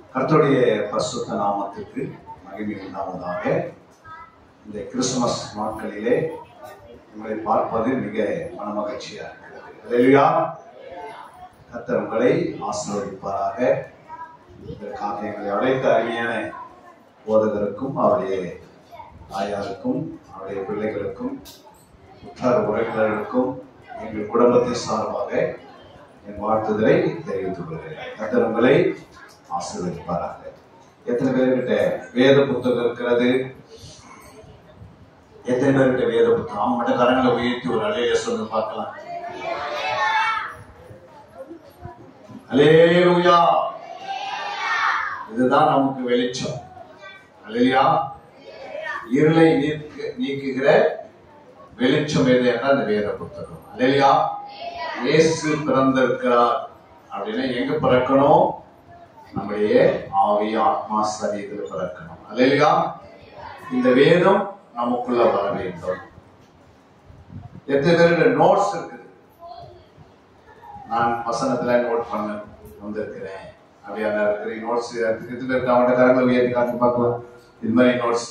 கர்த்தருடைய பரிசுத்த நாமத்துக்கு மகிமை உண்டாவதாக இந்த கிறிஸ்துமஸ் நாட்களிலே உங்களை பார்ப்பது மிக மனமகிழ்ச்சியா இருக்கிறது அல்லேலூயா கர்த்தர் உங்களை ஆசீர்வதிப்பாராக இதற்காக எங்களை அழைத்த அருமையான போதகருக்கும் அவருடைய ஆயாருக்கும் அவருடைய பிள்ளைகளுக்கும் உற்றார் உறவினர்களுக்கும் எங்கள் குடும்பத்தின் சார்பாக என் வாழ்த்துதலை தெரிவித்துக் கொள்கிறேன் கர்த்தர் உங்களை ஆசீர்வதிப்பாராக எத்தனை பேர்கிட்ட வேத புத்தகம் இருக்கிறது எத்தனை பேர்கிட்ட வேத புத்தகம் அவங்க மட்டும் கரங்களை உயர்த்தி ஒரு அலையில சொல்லு பார்க்கலாம் அலேலுயா இதுதான் நமக்கு வெளிச்சம் அலையா இருளை நீக்கு நீக்குகிற வெளிச்சம் எது என்றால் அந்த வேத புத்தகம் அலையா இயேசு பிறந்திருக்கிறார் அப்படின்னா எங்க பிறக்கணும் நம்முடைய ஆவி ஆத்மா சரீரத்தில் பிறக்கணும் அல்லையா இந்த வேதம் நமக்குள்ள வர வேண்டும் எத்தனை பேருக்கு நோட்ஸ் இருக்குது நான் வசனத்துல நோட் பண்ண வந்திருக்கிறேன் அப்படியா இருக்கிற நோட்ஸ் எத்தனை பேருக்கு அவங்கள்ட்ட கரங்களை உயர்த்தி காட்டு பார்க்கலாம் இது மாதிரி நோட்ஸ்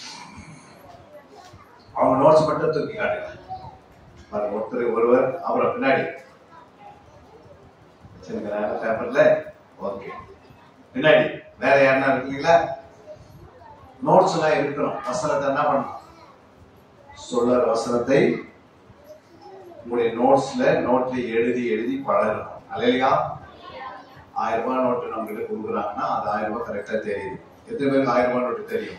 அவங்க நோட்ஸ் மட்டும் தூக்கி காட்டுங்க பாருங்க ஒருத்தர் ஒருவர் அப்புறம் பின்னாடி வச்சிருக்கிற பேப்பர்ல ஓகே பின்னாடி வேற யாருன்னா இருக்கீங்களா நோட்ஸ் எல்லாம் இருக்கணும் வசனத்தை என்ன பண்ணணும் சொல்ற வசனத்தை உங்களுடைய நோட்ஸ்ல நோட்ல எழுதி எழுதி பழகணும் அல்லையா ஆயிரம் ரூபாய் நோட்டு நம்ம கிட்ட கொடுக்குறாங்கன்னா அது ஆயிரம் ரூபாய் கரெக்டா தெரியுது எத்தனை பேருக்கு ஆயிரம் ரூபாய் நோட்டு தெரியும்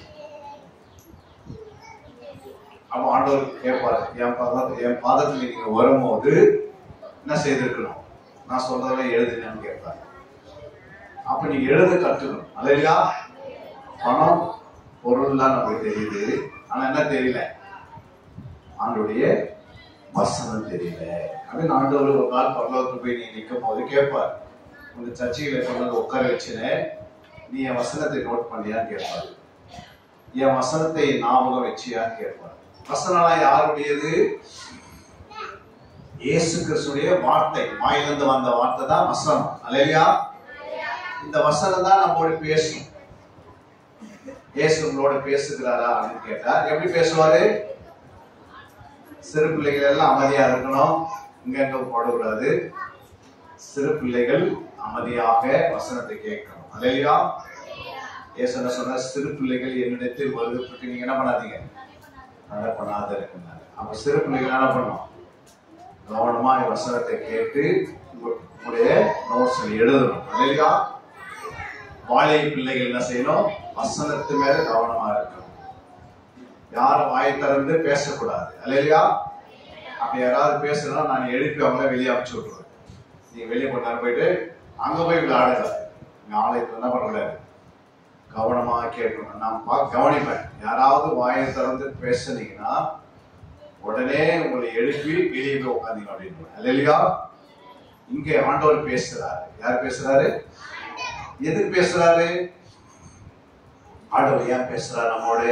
அப்ப ஆண்டவர் கேட்பாரு என் பாதத்துல என் பாதத்துல நீங்க வரும்போது என்ன செய்திருக்கணும் நான் சொல்றதெல்லாம் எழுதுனேன்னு கேட்பாரு அப்ப நீங்க எழுத கத்துக்கணும் அல்லையா பணம் பொருள்லாம் நமக்கு தெரியுது ஆனா என்ன தெரியல ஆண்டுடைய வசனம் தெரியல அப்படின்னு ஆண்டவர் ஒரு நாள் பரலோகத்துக்கு போய் நீ நிற்கும் போது கேட்பார் உங்க சர்ச்சையில கொண்டு உட்கார வச்சுனே நீ என் வசனத்தை நோட் பண்ணியான்னு கேட்பாரு என் வசனத்தை ஞாபகம் வச்சியான்னு கேட்பார் வசனம்லாம் யாருடையது இயேசு கிறிஸ்துடைய வார்த்தை வாயிலிருந்து வந்த வார்த்தை தான் வசனம் அல்லையா இந்த வசனம் தான் நம்மோட பேசும் இயேசு உங்களோட பேசுகிறாரா அப்படின்னு கேட்டா எப்படி பேசுவாரு சிறு பிள்ளைகள் எல்லாம் அமைதியா இருக்கணும் இங்க அங்க போடக்கூடாது சிறு பிள்ளைகள் அமைதியாக வசனத்தை கேட்கணும் அல்லையா இயேசு என்ன சொன்னா சிறு பிள்ளைகள் என்னிடத்தில் வருவதற்கு நீங்க என்ன பண்ணாதீங்க அதை பண்ணாத இருக்குனாரு அப்ப சிறு பிள்ளைகள் என்ன பண்ணும் கவனமா வசனத்தை கேட்டு உங்களுடைய நோட்ஸ் எழுதணும் இல்லையா வாழை பிள்ளைகள் என்ன செய்யணும் வசனத்து மேல கவனமா இருக்கணும் யாரும் வாய் திறந்து பேசக்கூடாது இல்லையா அப்படி யாராவது பேசணும் நான் எழுப்பி அவங்கள வெளியே அனுப்பிச்சு விட்டுருவேன் நீங்க வெளியே கொண்டாந்து போயிட்டு அங்க போய் விளையாடுங்க நீங்க ஆலயத்துல என்ன பண்ணக்கூடாது கவனமா கேட்கணும் நான் பா கவனிப்பேன் யாராவது வாயை திறந்து பேசுனீங்கன்னா உடனே உங்களை எழுப்பி வெளியே போய் உட்காந்தீங்க அப்படின்னு இல்லையா இங்க ஆண்டவர் பேசுறாரு யார் பேசுறாரு எதுக்கு பேசுறாரு ஆண்டவர் ஏன் பேசுறாரு நம்மோட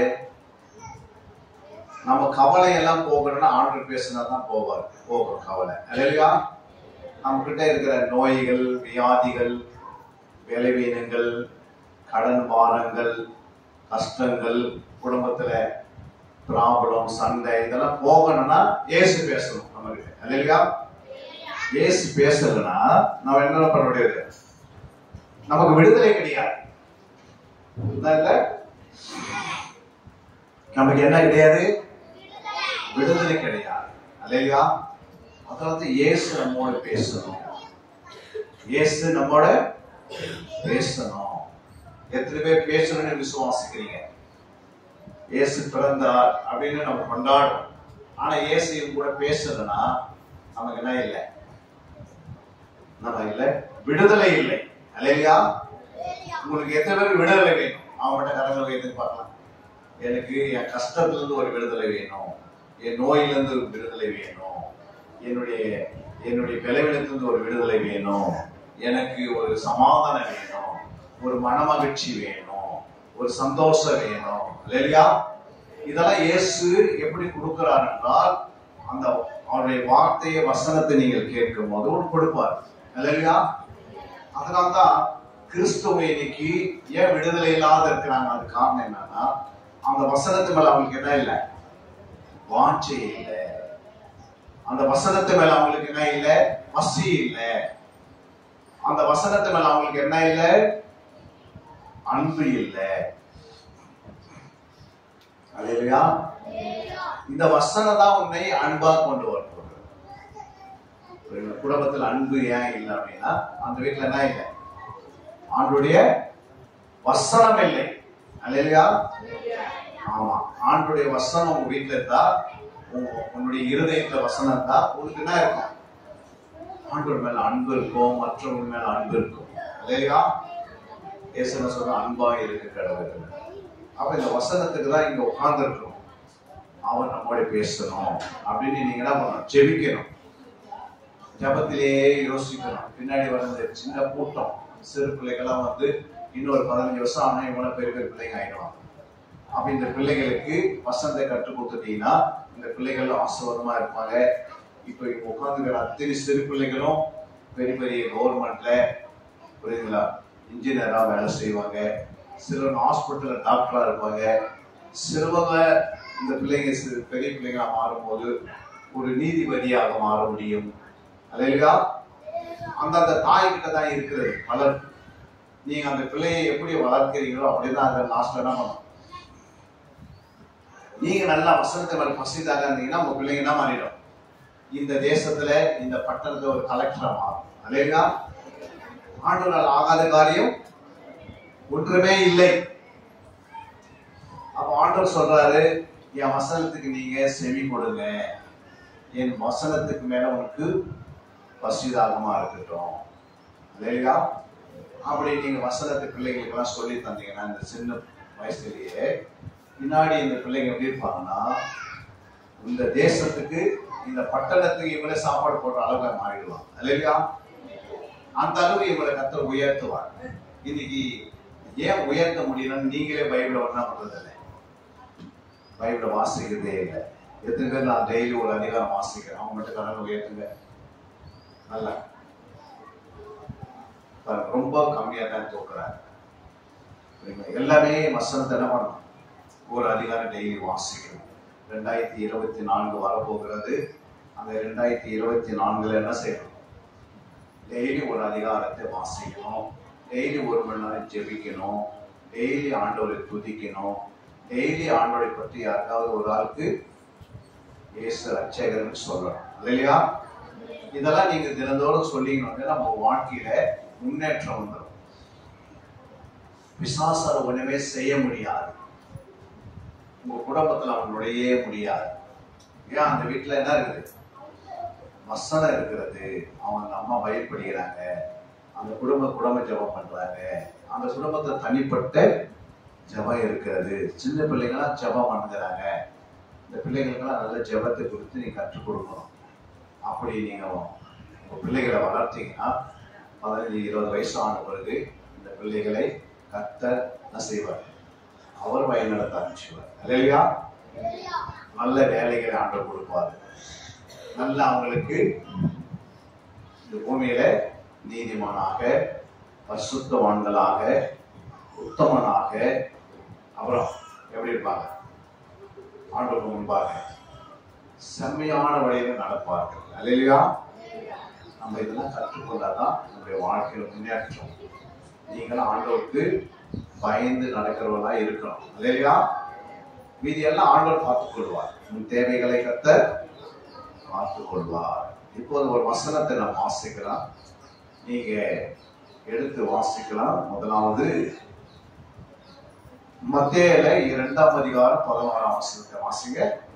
நம்ம கவலை எல்லாம் போகணும்னா ஆண்டவர் பேசினா தான் போவார் போகும் கவலை இல்லையா நம்ம கிட்ட இருக்கிற நோய்கள் வியாதிகள் வேலைவீனங்கள் கடன் பாரங்கள் கஷ்டங்கள் குடும்பத்துல ப்ராப்ளம் சண்டை இதெல்லாம் போகணும்னா ஏசு பேசணும் நம்ம கிட்ட இல்லையா ஏசு பேசலன்னா நம்ம என்ன பண்ண முடியாது நமக்கு விடுதலை கிடையாது இல்ல நமக்கு என்ன கிடையாது விடுதலை கிடையாது இல்லையா அதாவது இயேசு நம்மோட பேசணும் இயேசு நம்மோட பேசணும் எத்தனை பேர் பேசணும்னு விசுவாசிக்கிறீங்க இயேசு பிறந்தார் அப்படின்னு நம்ம கொண்டாடுறோம் ஆனா இயேசு இவங்க கூட பேசலன்னா நமக்கு என்ன இல்லை நம்ம இல்லை விடுதலை இல்லை இல்லையா உங்களுக்கு எத்தனை பேர் விடுதலை வேணும் அவங்கள்ட்ட கரங்களை எதுக்கு பார்க்கலாம் எனக்கு என் கஷ்டத்துல இருந்து ஒரு விடுதலை வேணும் என் நோயில இருந்து ஒரு விடுதலை வேணும் என்னுடைய என்னுடைய விளைவினத்திலிருந்து ஒரு விடுதலை வேணும் எனக்கு ஒரு சமாதானம் வேணும் ஒரு மனமகிழ்ச்சி வேணும் ஒரு சந்தோஷம் வேணும் இல்லையா இதெல்லாம் இயேசு எப்படி கொடுக்கிறார் என்றால் அந்த அவருடைய வார்த்தையை வசனத்தை நீங்கள் கேட்கும் போது ஒன்று கொடுப்பார் இல்லையா அதனால்தான் கிறிஸ்துவ இன்னைக்கு ஏன் விடுதலை இல்லாத இருக்கிறாங்க அது காரணம் என்னன்னா அந்த வசனத்து மேல அவங்களுக்கு என்ன இல்லை வாஞ்சை இல்லை அந்த வசனத்து மேல அவங்களுக்கு என்ன இல்லை பசி இல்லை அந்த வசனத்து மேல அவங்களுக்கு என்ன இல்லை அன்பு இல்லை அல்லேலூயா இந்த வசனம் தான் உன்னை அன்பா கொண்டு வரப்போகுது ஒரு குடும்பத்தில் அன்பு ஏன் இல்லை அப்படின்னா அந்த வீட்டுல என்ன இல்லை ஆண்டுடைய வசனம் இல்லை அல்லையா ஆமா ஆண்டுடைய வசனம் உங்க வீட்டுல இருந்தா உங்க- உன்னுடைய இருதயத்துல வசனம் இருந்தா உங்களுக்கு என்ன இருக்கும் ஆண்டவர் மேல அன்பு இருக்கும் மற்றவங்க மேல அன்பு இருக்கும் இல்லையா ஏசுன சொல்ற அன்பா இருக்கு கடவுள் அப்ப இந்த வசனத்துக்கு தான் இங்க உட்கார்ந்து இருக்கணும் அவர் நம்மோட பேசணும் அப்படின்னு நீங்க என்ன பண்ணணும் ஜெபிக்கணும் ஜபத்திலேயே யோசிக்கணும் பின்னாடி வந்த சின்ன கூட்டம் சிறு பிள்ளைகள்லாம் வந்து இன்னொரு பதினஞ்சு வருஷம் ஆனா இவ்வளவு பெரிய பெரிய பிள்ளைங்க ஆயிடுவாங்க அப்ப இந்த பிள்ளைகளுக்கு வசனத்தை கற்றுக் கொடுத்துட்டீங்கன்னா இந்த பிள்ளைகள் ஆசீர்வாதமா இருப்பாங்க இப்ப இங்க உட்காந்துக்கிற அத்தனை சிறு பிள்ளைகளும் பெரிய பெரிய கவர்மெண்ட்ல புரியுதுங்களா இன்ஜினியரா வேலை செய்வாங்க சிலர் ஹாஸ்பிட்டல்ல டாக்டரா இருப்பாங்க சிலவங்க இந்த பிள்ளைங்க சிறு பெரிய பிள்ளைங்களா மாறும்போது ஒரு நீதிபதியாக மாற முடியும் அல்லையா அந்தந்த தாய் கிட்ட தான் இருக்கிறது வளர் நீங்க அந்த பிள்ளையை எப்படி வளர்க்கிறீங்களோ அப்படிதான் அதை லாஸ்ட்ல என்ன பண்ணும் நீங்க நல்லா வசனத்தை மேல பசிதாக இருந்தீங்கன்னா உங்க பிள்ளைங்க என்ன மாறிடும் இந்த தேசத்துல இந்த பட்டணத்துல ஒரு கலெக்டரா மாறும் அல்லையா ஆண்டவரால் ஆகாத காரியம் ஒன்றுமே இல்லை அப்ப ஆண்டவர் சொல்றாரு என் வசனத்துக்கு நீங்க செவி கொடுங்க என் வசனத்துக்கு மேல உனக்கு பசிதாகமா இருக்கட்டும் இல்லையா அப்படி நீங்க வசனத்து பிள்ளைங்களுக்கு எல்லாம் சொல்லி தந்தீங்கன்னா இந்த சின்ன வயசுலயே பின்னாடி இந்த பிள்ளைங்க எப்படி இருப்பாங்கன்னா இந்த தேசத்துக்கு இந்த பட்டணத்துக்கு இவங்களே சாப்பாடு போடுற அளவுக்கு மாறிடுவாங்க இல்லையா அந்த அளவு இவங்களை கத்த உயர்த்துவார் இன்னைக்கு ஏன் உயர்த்த முடியலன்னு நீங்களே பைபிளை ஒன்றா பண்றது இல்லை பைபிளை வாசிக்கிறதே இல்லை எத்தனை பேர் நான் டெய்லி ஒரு அதிகாரம் வாசிக்கிறேன் அவங்க மட்டும் கடனை உயர்த்துங்க நல்லா பாருங்க, ரொம்ப கம்மியா தான் தூக்குறாங்க புரியுங்களா? எல்லாமே வசனத்தை என்ன பண்ணணும் ஒரு அதிகாரம் டெய்லி வாசிக்கணும் ரெண்டாயிரத்தி இருபத்தி நான்கு வரப்போகிறது அந்த ரெண்டாயிரத்தி இருபத்தி நான்குல என்ன செய்யணும் டெய்லி ஒரு அதிகாரத்தை வாசிக்கணும் டெய்லி ஒரு மணி நேரம் ஜெபிக்கணும் டெய்லி ஆண்டவரை துதிக்கணும் டெய்லி ஆண்டவரை பற்றி யாருக்காவது ஒரு ஆளுக்கு இயேசு ரட்சகர்னு சொல்லணும் இல்லையா இதெல்லாம் நீங்க தினந்தோறும் சொல்லிக்கணும் நம்ம வாழ்க்கையில முன்னேற்றம் வந்துடும் பிசாசால ஒண்ணுமே செய்ய முடியாது உங்க குடும்பத்துல அவன் நுழையே முடியாது ஏன் அந்த வீட்டுல என்ன இருக்குது வசனம் இருக்கிறது அவங்க அம்மா பயப்படுகிறாங்க அந்த குடும்ப குடும்ப ஜெபம் பண்றாங்க அந்த குடும்பத்துல தனிப்பட்ட ஜெபம் இருக்கிறது சின்ன பிள்ளைங்களாம் ஜெபம் பண்ணுகிறாங்க இந்த பிள்ளைங்களுக்கெல்லாம் நல்ல ஜெபத்தை கொடுத்து நீ கற்றுக் கொடுக்கணும் அப்படி நீங்க உங்க பிள்ளைகளை வளர்த்தீங்கன்னா பதினஞ்சு இருபது வயசு ஆன பிறகு இந்த பிள்ளைகளை கத்தர் என்ன செய்வார் அவர் வழிநடத்த ஆரம்பிச்சுவார் இல்லையா நல்ல வேலைகளை ஆண்டவர் கொடுப்பார் நல்ல அவங்களுக்கு இந்த பூமியில நீதிமானாக பரிசுத்தவான்களாக உத்தமனாக அப்புறம் எப்படி இருப்பாங்க ஆண்டவருக்கு முன்பாக செம்மையான வழியில நடப்பார்கள் அல்லையா நம்ம இதெல்லாம் கற்றுக்கொண்டாதான் நம்முடைய வாழ்க்கையில முன்னேற்றம் நீங்களும் ஆண்டவருக்கு பயந்து நடக்கிறவர்களா இருக்கணும் இல்லையா மீதி எல்லாம் ஆண்டவர் பார்த்துக் கொள்வார் உன் தேவைகளை கத்த பார்த்துக் கொள்வார் இப்போது ஒரு வசனத்தை நாம் வாசிக்கலாம் நீங்க எடுத்து வாசிக்கலாம் முதலாவது மத்தியில இரண்டாம் அதிகாரம் பதினோராம் வசனத்தை வாசிங்க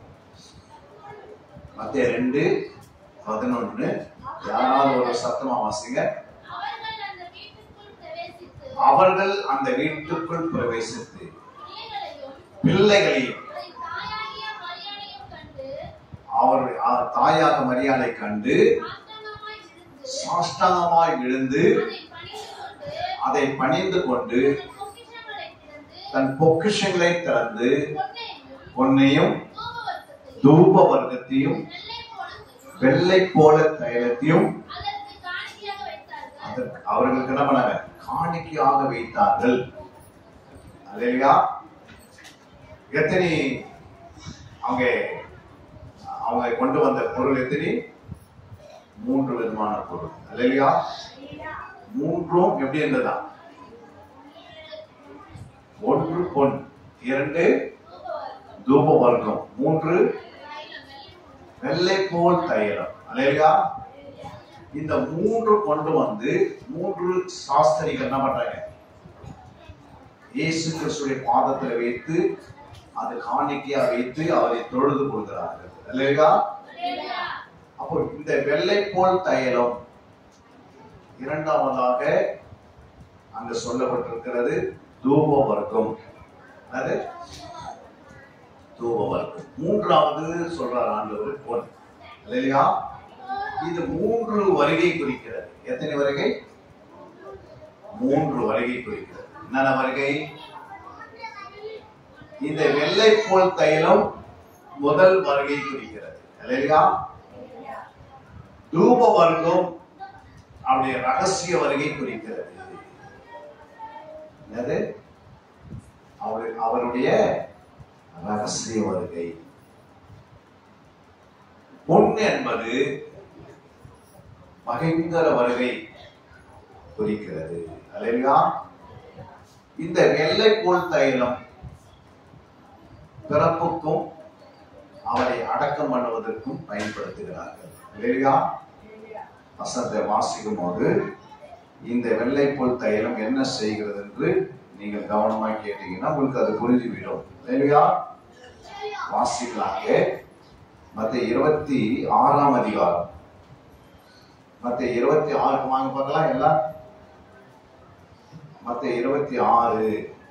மத்திய ரெண்டு பதினொன்னு யாராவது ஒரு சத்தமா வாசிங்க அவர்கள் அந்த வீட்டுக்குள் பிரவேசித்து அவர்கள் அந்த வீட்டுக்குள் பிரவேசித்து பிள்ளைகளையும் பிள்ளைகளையும் அதை தாயாகிய மரியாதையும் கண்டு அவருடைய ஆ- தாயாக மரியாதை கண்டு சாஷ்டாங்கமாய் விழுந்து சாஷ்டாங்கமாய் விழுந்து அதை பணிந்து கொண்டு அதை பணிந்து கொண்டு தன் பொக்கிஷங்களை திறந்து தன் பொக்கிஷங்களை திறந்து பொன்னையும் பொன்னையும் தூபவர்க்கத்தையும் தூப வர்க்கத்தையும் வெள்ளை போலத்தையும் வெள்ளை போல தைலத்தையும் அதற்கு காணிக்கையாக வைத்தார்கள் அதற்கு அவர்களுக்கு என்ன பண்ணாங்க காணிக்கையாக வைத்தார்கள் அல்லையா எத்தனை அவங்க அவங்க கொண்டு வந்த பொருள் எத்தனை மூன்று விதமான பொருள் அல்லையா மூன்றும் எப்படி இருந்ததா ஒன்று பொன் இரண்டு தூப வர்க்கம் மூன்று வெள்ளை போல் தைலம் அல்லையா இந்த மூன்று கொண்டு வந்து மூன்று சாஸ்திரிகள் என்ன பண்றாங்க இயேசு கிறிஸ்துடைய பாதத்தில் வைத்து அது காணிக்கையா வைத்து அவரை தொழுது கொள்கிறார்கள் இல்லையா அப்போ இந்த வெள்ளை போல் தைலம் இரண்டாவதாக அங்க சொல்லப்பட்டிருக்கிறது தூப வர்க்கம் அது தூப வர்க்கம் மூன்றாவது சொல்றார் ஆண்டவர் பொன் இல்லையா இது மூன்று வருகை குறிக்கிறது எத்தனை வருகை மூன்று வருகை குறிக்கிறது என்னென்ன வருகை இந்த வெள்ளை போல் தைலம் முதல் வருகை குறிக்கிறது இல்லையா தூப வர்க்கம் அவருடைய ரகசிய வருகை குறிக்கிறது என்னது அவரு அவருடைய ரகசிய வருகை பொன் என்பது மகிந்தர வருகை குறிக்கிறது அல்லையா இந்த வெள்ளை போல் தைலம் பிறப்புக்கும் அவரை அடக்கம் பண்ணுவதற்கும் பயன்படுத்துகிறார்கள் இல்லையா வசனத்தை வாசிக்கும் போது இந்த வெள்ளை போல் தைலம் என்ன செய்கிறது என்று நீங்கள் கவனமாய் கேட்டீங்கன்னா உங்களுக்கு அது புரிஞ்சுவிடும் இல்லையா வாசிக்கலாங்க மத்த இருபத்தி ஆறாம் அதிகாரம் மத்த இருபத்தி ஆறு வாங்க பார்க்கலாம் எல்லாம் மத்த இருபத்தி ஆறு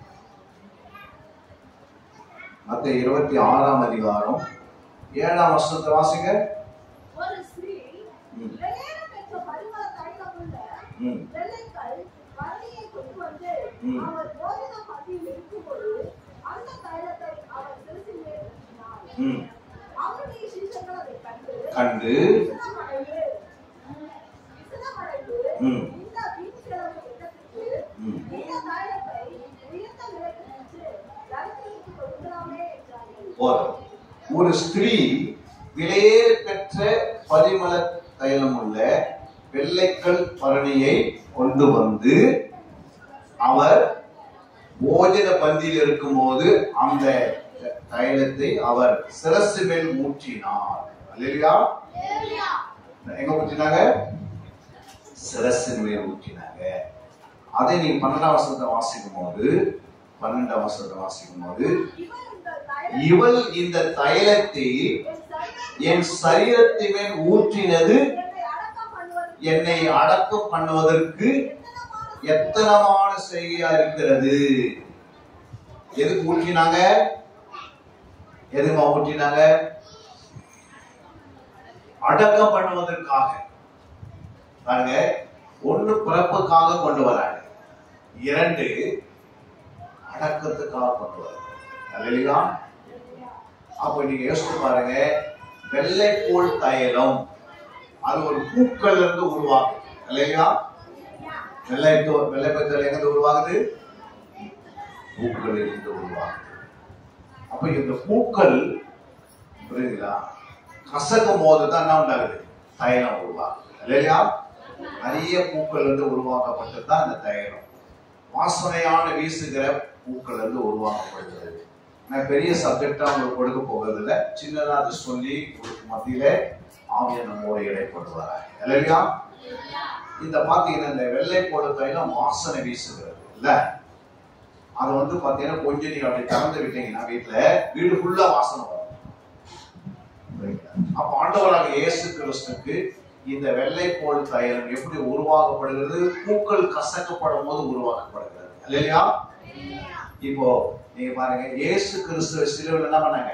மத்த இருபத்தி ஆறாம் அதிகாரம் ஏழாம் வருஷத்தை வாசிங்க ஒரு ஸ்திரீ ம். வெளியேற பெற்ற பரிமள தைலமுள்ள ம். வெள்ளைக்கல் பரணியை கொண்டு வந்து ம். அவர் போஜன பந்தியில் இருக்கும்போது அந்த தைலத்தை அவர் சிறுசில் மேல் ஊற்றினார். ம். அவருடைய சீஷர்கள் அதை கண்டு கண்டு விசனமடைந்து விசனமடைந்து ம். இந்த வீண் செலவு இடத்திற்கு ம். இந்த தைலத்தை உயர்ந்த விலைக்கு விற்று தரித்திரருக்கு கொடுக்கலாமே என்றார்கள் போதும் ஒரு ஸ்திரீ விலையேற பெற்ற பரிமள தைலம் உள்ள வெள்ளைக்கல் பரணியை கொண்டு வந்து அவர் போஜன பந்தியில் இருக்கும்போது அந்த தைலத்தை அவர் சிரசு மேல் ஊற்றினார் அல்லையா எங்க ஊற்றினாங்க சிரசின் மேல் ஊற்றினாங்க அதை நீ பன்னெண்டாம் வருஷத்தை வாசிக்கும் போது பன்னெண்டாம் வருஷத்தை வாசிக்கும் போது இவர் இந்த இவள் இந்த தைலத்தை தைலத்தை என் சரீரத்தில் என் சரீரத்தின் மேல் ஊற்றினது என்னை அடக்கம் பண்ணுவது என்னை அடக்கம் பண்ணுவதற்கு எத்தனமான செய்கையா இருக்கிறது எதுக்கு ஊற்றினாங்க எதுமா ஊற்றினாங்க அடக்கம் பண்ணுவதற்காக பாருங்க ஒண்ணு பிறப்புக்காக கொண்டு வராங்க இரண்டு அடக்கத்துக்காக கொண்டு வராங்க இல்லையா அப்ப நீங்க யோசிச்சு பாருங்க வெள்ளை போல் தைலம் அது ஒரு பூக்கள் இருந்து உருவாகும் இல்லையா வெள்ளை தோ- வெள்ளை பத்தல் எங்க உருவாகுது பூக்கள் இருந்து உருவாகுது அப்ப இந்த பூக்கள் புரியுதுங்களா கசக்கும் போது தான் என்ன உண்டாகுது தைலம் உருவாகுது இல்லையா நிறைய பூக்கள் இருந்து உருவாக்கப்பட்டது தான் இந்த தைலம் வாசனையான வீசுகிற பூக்கள் இருந்து உருவாக்கப்படுகிறது நான் பெரிய சப்ஜெக்டா உங்களுக்கு கொடுக்க போகிறது இல்ல சின்னதா அதை சொல்லி உங்களுக்கு மத்தியில ஆவிய நம்மோட இடைப்படுவார் இல்லையா இந்த பாத்தீங்கன்னா இந்த வெள்ளை போல தைலம் வாசனை வீசுகிறது இல்ல அது வந்து பாத்தீங்கன்னா கொஞ்சம் நீங்க அப்படி திறந்து விட்டீங்கன்னா வீட்டுல வீடு ஃபுல்லா வாசனை வரும் புரியுங்களா? அப்ப ஆண்டவராக இயேசு கிறிஸ்துக்கு இந்த வெள்ளை போல் தைலம் எப்படி உருவாக்கப்படுகிறது பூக்கள் கசக்கப்படும் போது உருவாக்கப்படுகிறது இல்லையா இப்போ நீங்க பாருங்க இயேசு கிறிஸ்துவ சிலுவையில் என்ன பண்ணாங்க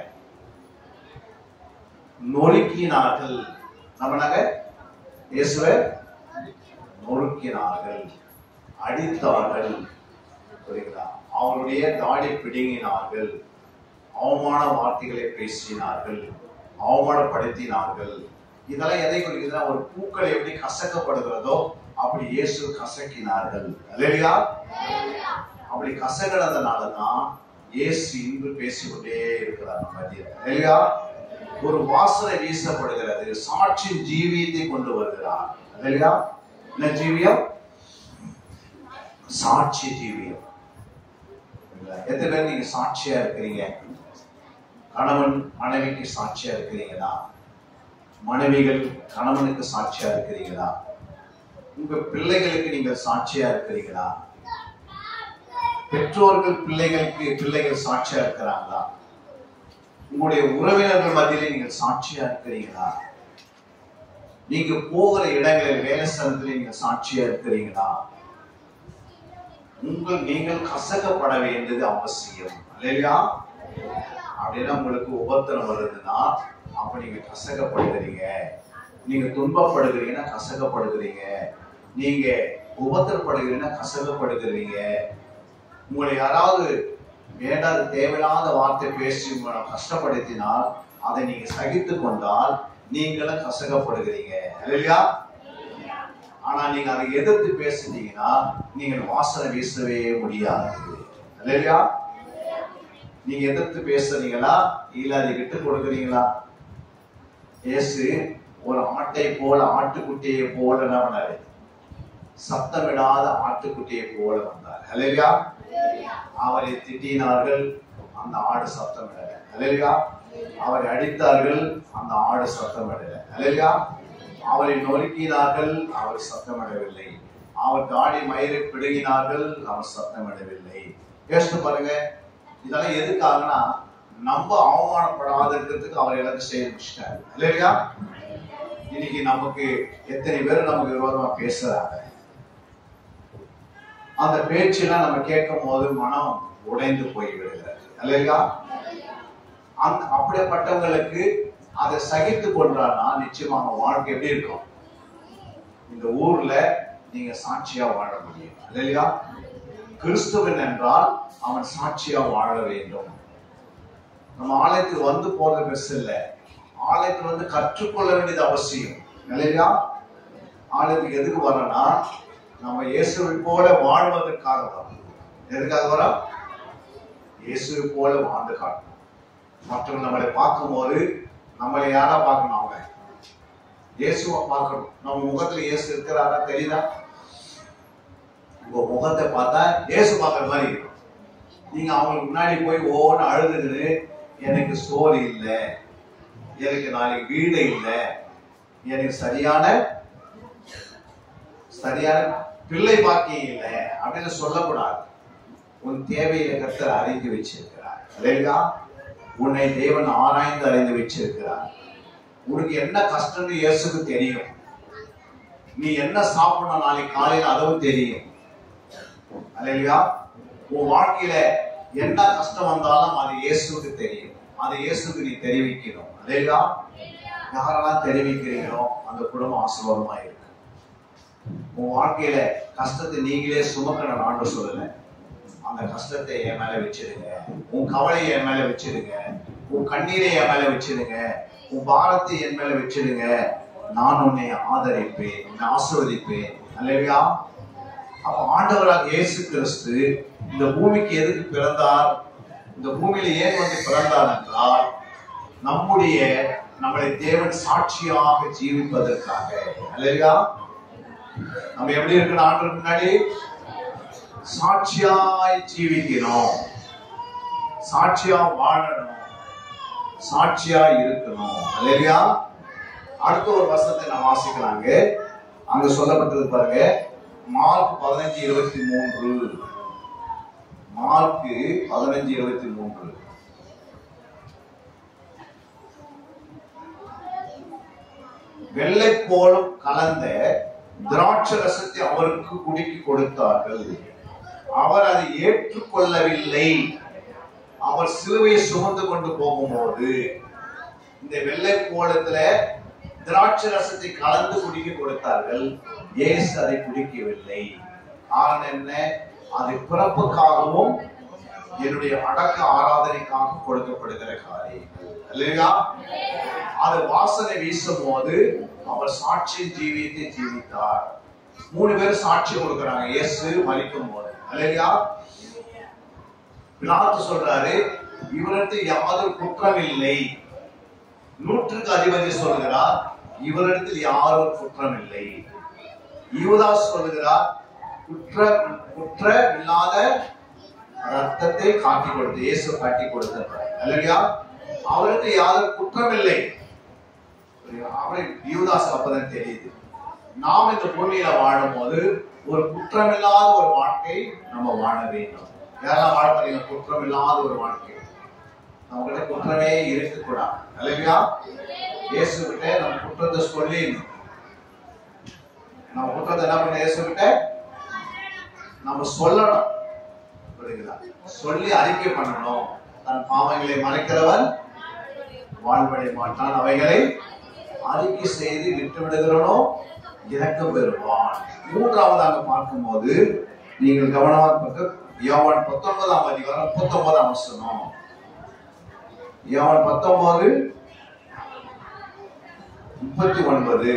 நொறுக்கினார்கள் என்ன பண்ணாங்க இயேசுவை நொறுக்கினார்கள் அடித்தார்கள் புரியுங்களா அவருடைய தாடி பிடுங்கினார்கள் அவமான வார்த்தைகளை பேசினார்கள் அவமானப்படுத்தினார்கள் இதெல்லாம் எதை குறிக்குதுன்னா ஒரு பூக்கள் எப்படி கசக்கப்படுகிறதோ அப்படி இயேசு கசக்கினார்கள் அல்லையா அப்படி கசகினதுனால தான் இயேசு இன்று பேசிக்கொண்டே இருக்கிறார் நம்ம மத்தியில் இல்லையா ஒரு வாசனை வீசப்படுகிறது சாட்சியின் ஜீவியத்தை கொண்டு வருகிறார் இல்லையா என்ன ஜீவியம் சாட்சி ஜீவியம் இல்லையா? எத்தனை பேர் நீங்க சாட்சியா இருக்கிறீங்க கணவன் மனைவிக்கு சாட்சியா இருக்கிறீங்களா மனைவிகள் கணவனுக்கு சாட்சியா இருக்கிறீங்களா உங்க பிள்ளைகளுக்கு நீங்கள் சாட்சியா இருக்கிறீங்களா பெற்றோர்கள் பிள்ளைகளுக்கு பிள்ளைகள் சாட்சியா இருக்கிறாங்களா உங்களுடைய உறவினர்கள் மத்தியிலே நீங்கள் சாட்சியா இருக்கிறீங்களா நீங்க போகிற இடங்களில் வேலை ஸ்தலத்தில் நீங்க சாட்சியா இருக்கிறீங்களா உங்கள் நீங்கள் கசக்கப்பட வேண்டியது அவசியம் இல்லையா அப்படின்னா உங்களுக்கு உபத்திரம் வருதுன்னா அப்ப நீங்க கசக்கப்படுகிறீங்க நீங்க துன்பப்படுகிறீங்கன்னா கசக்கப்படுகிறீங்க நீங்க உபத்திரப்படுகிறீங்கன்னா கசக்கப்படுகிறீங்க உங்களை யாராவது வேண்டாத தேவையில்லாத வார்த்தை பேசி உங்களை கஷ்டப்படுத்தினால் அதை நீங்க சகித்து கொண்டால் நீங்களும் கசக்கப்படுகிறீங்க இல்லையா ஆனா நீங்க அதை எதிர்த்து பேசுனீங்கன்னா நீங்கள் வாசனை வீசவே முடியாது இல்லையா நீங்க எதிர்த்து பேசுறீங்களா இல்ல அதை விட்டு கொடுக்குறீங்களா இயேசு ஒரு ஆட்டை போல ஆட்டுக்குட்டியை போல என்ன பண்ணாரு சத்தமிடாத ஆட்டுக்குட்டியை போல வந்தார் ஹalleluya அவரை திட்டினார்கள் அந்த ஆடு சத்தமிடல ஹalleluya அவரை அடித்தார்கள் அந்த ஆடு சத்தமிடல ஹalleluya அவரை நொறுக்கினார்கள் அவர் சத்தமிடவில்லை அவர் தாடி மயிரை பிடுங்கினார்கள் அவர் சத்தமிடவில்லை யோசித்து பாருங்க இதெல்லாம் எதுக்காகனா நம்ம அவமானப்படாத இருக்கிறதுக்கு அவர் எல்லாத்தையும் செய்ய முடிச்சிட்டாரு இல்லையா இன்னைக்கு நமக்கு எத்தனை பேர் நமக்கு விரோதமா பேசுறாங்க அந்த பேச்செல்லாம் நம்ம கேட்கும் போது மனம் உடைந்து போய் விடுகிறது இல்லையா அந்த அப்படிப்பட்டவங்களுக்கு அதை சகித்து கொண்டானா நிச்சயமாக வாழ்க்கை எப்படி இருக்கும் இந்த ஊர்ல நீங்க சாட்சியா வாழ முடியும் இல்லையா கிறிஸ்துவன் என்றால் அவன் சாட்சியா வாழ வேண்டும் நம்ம ஆலயத்துக்கு வந்து போறது பெருசு இல்ல ஆலயத்துல வந்து கற்றுக்கொள்ள வேண்டியது அவசியம் இல்லையா ஆலயத்துக்கு எதுக்கு வரோம்னா நம்ம இயேசுவை போல வாழ்வதற்காக வரோம் எதுக்காக வரோம் இயேசுவை போல வாழ்ந்து காட்டணும் மற்றவங்க நம்மளை பார்க்கும்போது நம்மளை யாரா பார்க்கணும் அவங்க இயேசுவை பார்க்கணும் நம்ம முகத்துல இயேசு இருக்கிறாரா தெரியுதா உங்க முகத்தை பார்த்தா இயேசு பார்க்குற மாதிரி இருக்கும் நீங்க அவங்களுக்கு முன்னாடி போய் ஓன்னு அழுதுன்னு எனக்கு சோறு இல்லை எனக்கு நாளைக்கு வீடு இல்லை எனக்கு சரியான சரியான பிள்ளை பாக்கியம் இல்லை அப்படின்னு சொல்லக்கூடாது உன் தேவையை கர்த்தர் அறிந்து வச்சிருக்கிறார் இல்லையா உன்னை தேவன் ஆராய்ந்து அறிந்து வச்சிருக்கிறார் உனக்கு என்ன கஷ்டம்னு இயேசுக்கு தெரியும் நீ என்ன சாப்பிடணும் நாளைக்கு காலையில அதுவும் தெரியும் இல்லையா உன் வாழ்க்கையில என்ன கஷ்டம் வந்தாலும் அது இயேசுக்கு தெரியும் அது இயேசுக்கு நீ தெரிவிக்கணும் இல்லையா யாரெல்லாம் தெரிவிக்கிறீங்களோ அந்த குடும்பம் ஆசீர்வாதமா இருக்கு உன் வாழ்க்கையில கஷ்டத்தை நீங்களே சுமக்கணும் ஆண்டு சொல்லல அந்த கஷ்டத்தை என் மேல வச்சிருங்க உன் கவலையை என் மேல வச்சிருங்க உன் கண்ணீரை என் மேல வச்சிருங்க உன் பாரத்தை என் மேல வச்சிருங்க நான் உன்னை ஆதரிப்பேன் உன்னை ஆசீர்வதிப்பேன் அல்லையா அப்ப ஆண்டவராக இயேசு கிறிஸ்து இந்த பூமிக்கு எதுக்கு பிறந்தார் இந்த பூமியில ஏன் வந்து பிறந்தார் என்றால் நம்முடைய நம்மளை தேவன் சாட்சியாக ஜீவிப்பதற்காக அல்லையா நம்ம எப்படி இருக்கணும் ஆண்டு முன்னாடி சாட்சியாய் ஜீவிக்கணும் சாட்சியா வாழணும் சாட்சியா இருக்கணும் அல்லையா அடுத்த ஒரு வசனத்தை நான் வாசிக்கலாங்க அங்க சொல்லப்பட்டது பாருங்க மார்க் பதினஞ்சு இருபத்தி மூன்று மார்க் பதினஞ்சு இருபத்தி மூன்று வெள்ளை போலும் கலந்த திராட்சை ரசத்தை அவருக்கு குடிக்க கொடுத்தார்கள் அவர் அதை ஏற்றுக்கொள்ளவில்லை அவர் சிலுவையை சுமந்து கொண்டு போகும்போது இந்த வெள்ளை கோலத்துல திராட்சை ரசத்தை கலந்து குடிக்க கொடுத்தார்கள் இயேசு அதை குடிக்கவில்லை காரணம் என்ன அது பிறப்புக்காகவும் என்னுடைய அடக்க ஆராதனைக்காக கொடுக்கப்படுகிற காரியங்கள் இல்லையா அது வாசனை வீசும் போது அவர் சாட்சியின் ஜீவியத்தை ஜீவித்தார் மூணு பேர் சாட்சி கொடுக்கறாங்க இயேசு மரிக்கும் போது அல்லையா பிலாத்து சொல்றாரு இவரிடத்தில் யாரும் குற்றம் இல்லை நூற்றுக்கு அதிபதி சொல்கிறார் இவரிடத்தில் யாரும் குற்றம் இல்லை யூதாஸ் சொல்லுகிறார் குற்ற குற்ற இல்லாத ரத்தத்தை காட்டி கொடுத்து இயேசு காட்டி கொடுத்தார் அல்லையா அவருக்கு யாரும் குற்றம் இல்லை அவரை யூதாஸ் அப்பதான் தெரியுது நாம் இந்த பூமியில வாழும்போது ஒரு குற்றமில்லாத ஒரு வாழ்க்கை நம்ம வாழ வேண்டும் யாரெல்லாம் வாழ போறீங்க குற்றமில்லாத ஒரு வாழ்க்கை நம்ம கிட்ட குற்றமே இருக்கக்கூடாது அல்லையா இயேசு கிட்ட நம்ம குற்றத்தை சொல்லி நம்ம குற்றத்தை என்ன பண்ண இயேசு கிட்ட நம்ம சொல்லணும் புரியுதா சொல்லி அறிக்கை பண்ணணும் தன் பாவங்களை மறைக்கிறவன் வாழ்வடைய மாட்டான் அவைகளை அறிக்கை செய்து விட்டு விடுகிறனோ இறக்கம் பெறுவான் மூன்றாவதாக பார்க்கும்போது நீங்கள் கவனமாக பார்க்க யோவான் பத்தொன்பதாம் அதிகாரம் முப்பத்தொன்பதாம் வசனம் யோவான் பத்தொன்பது முப்பத்தி ஒன்பது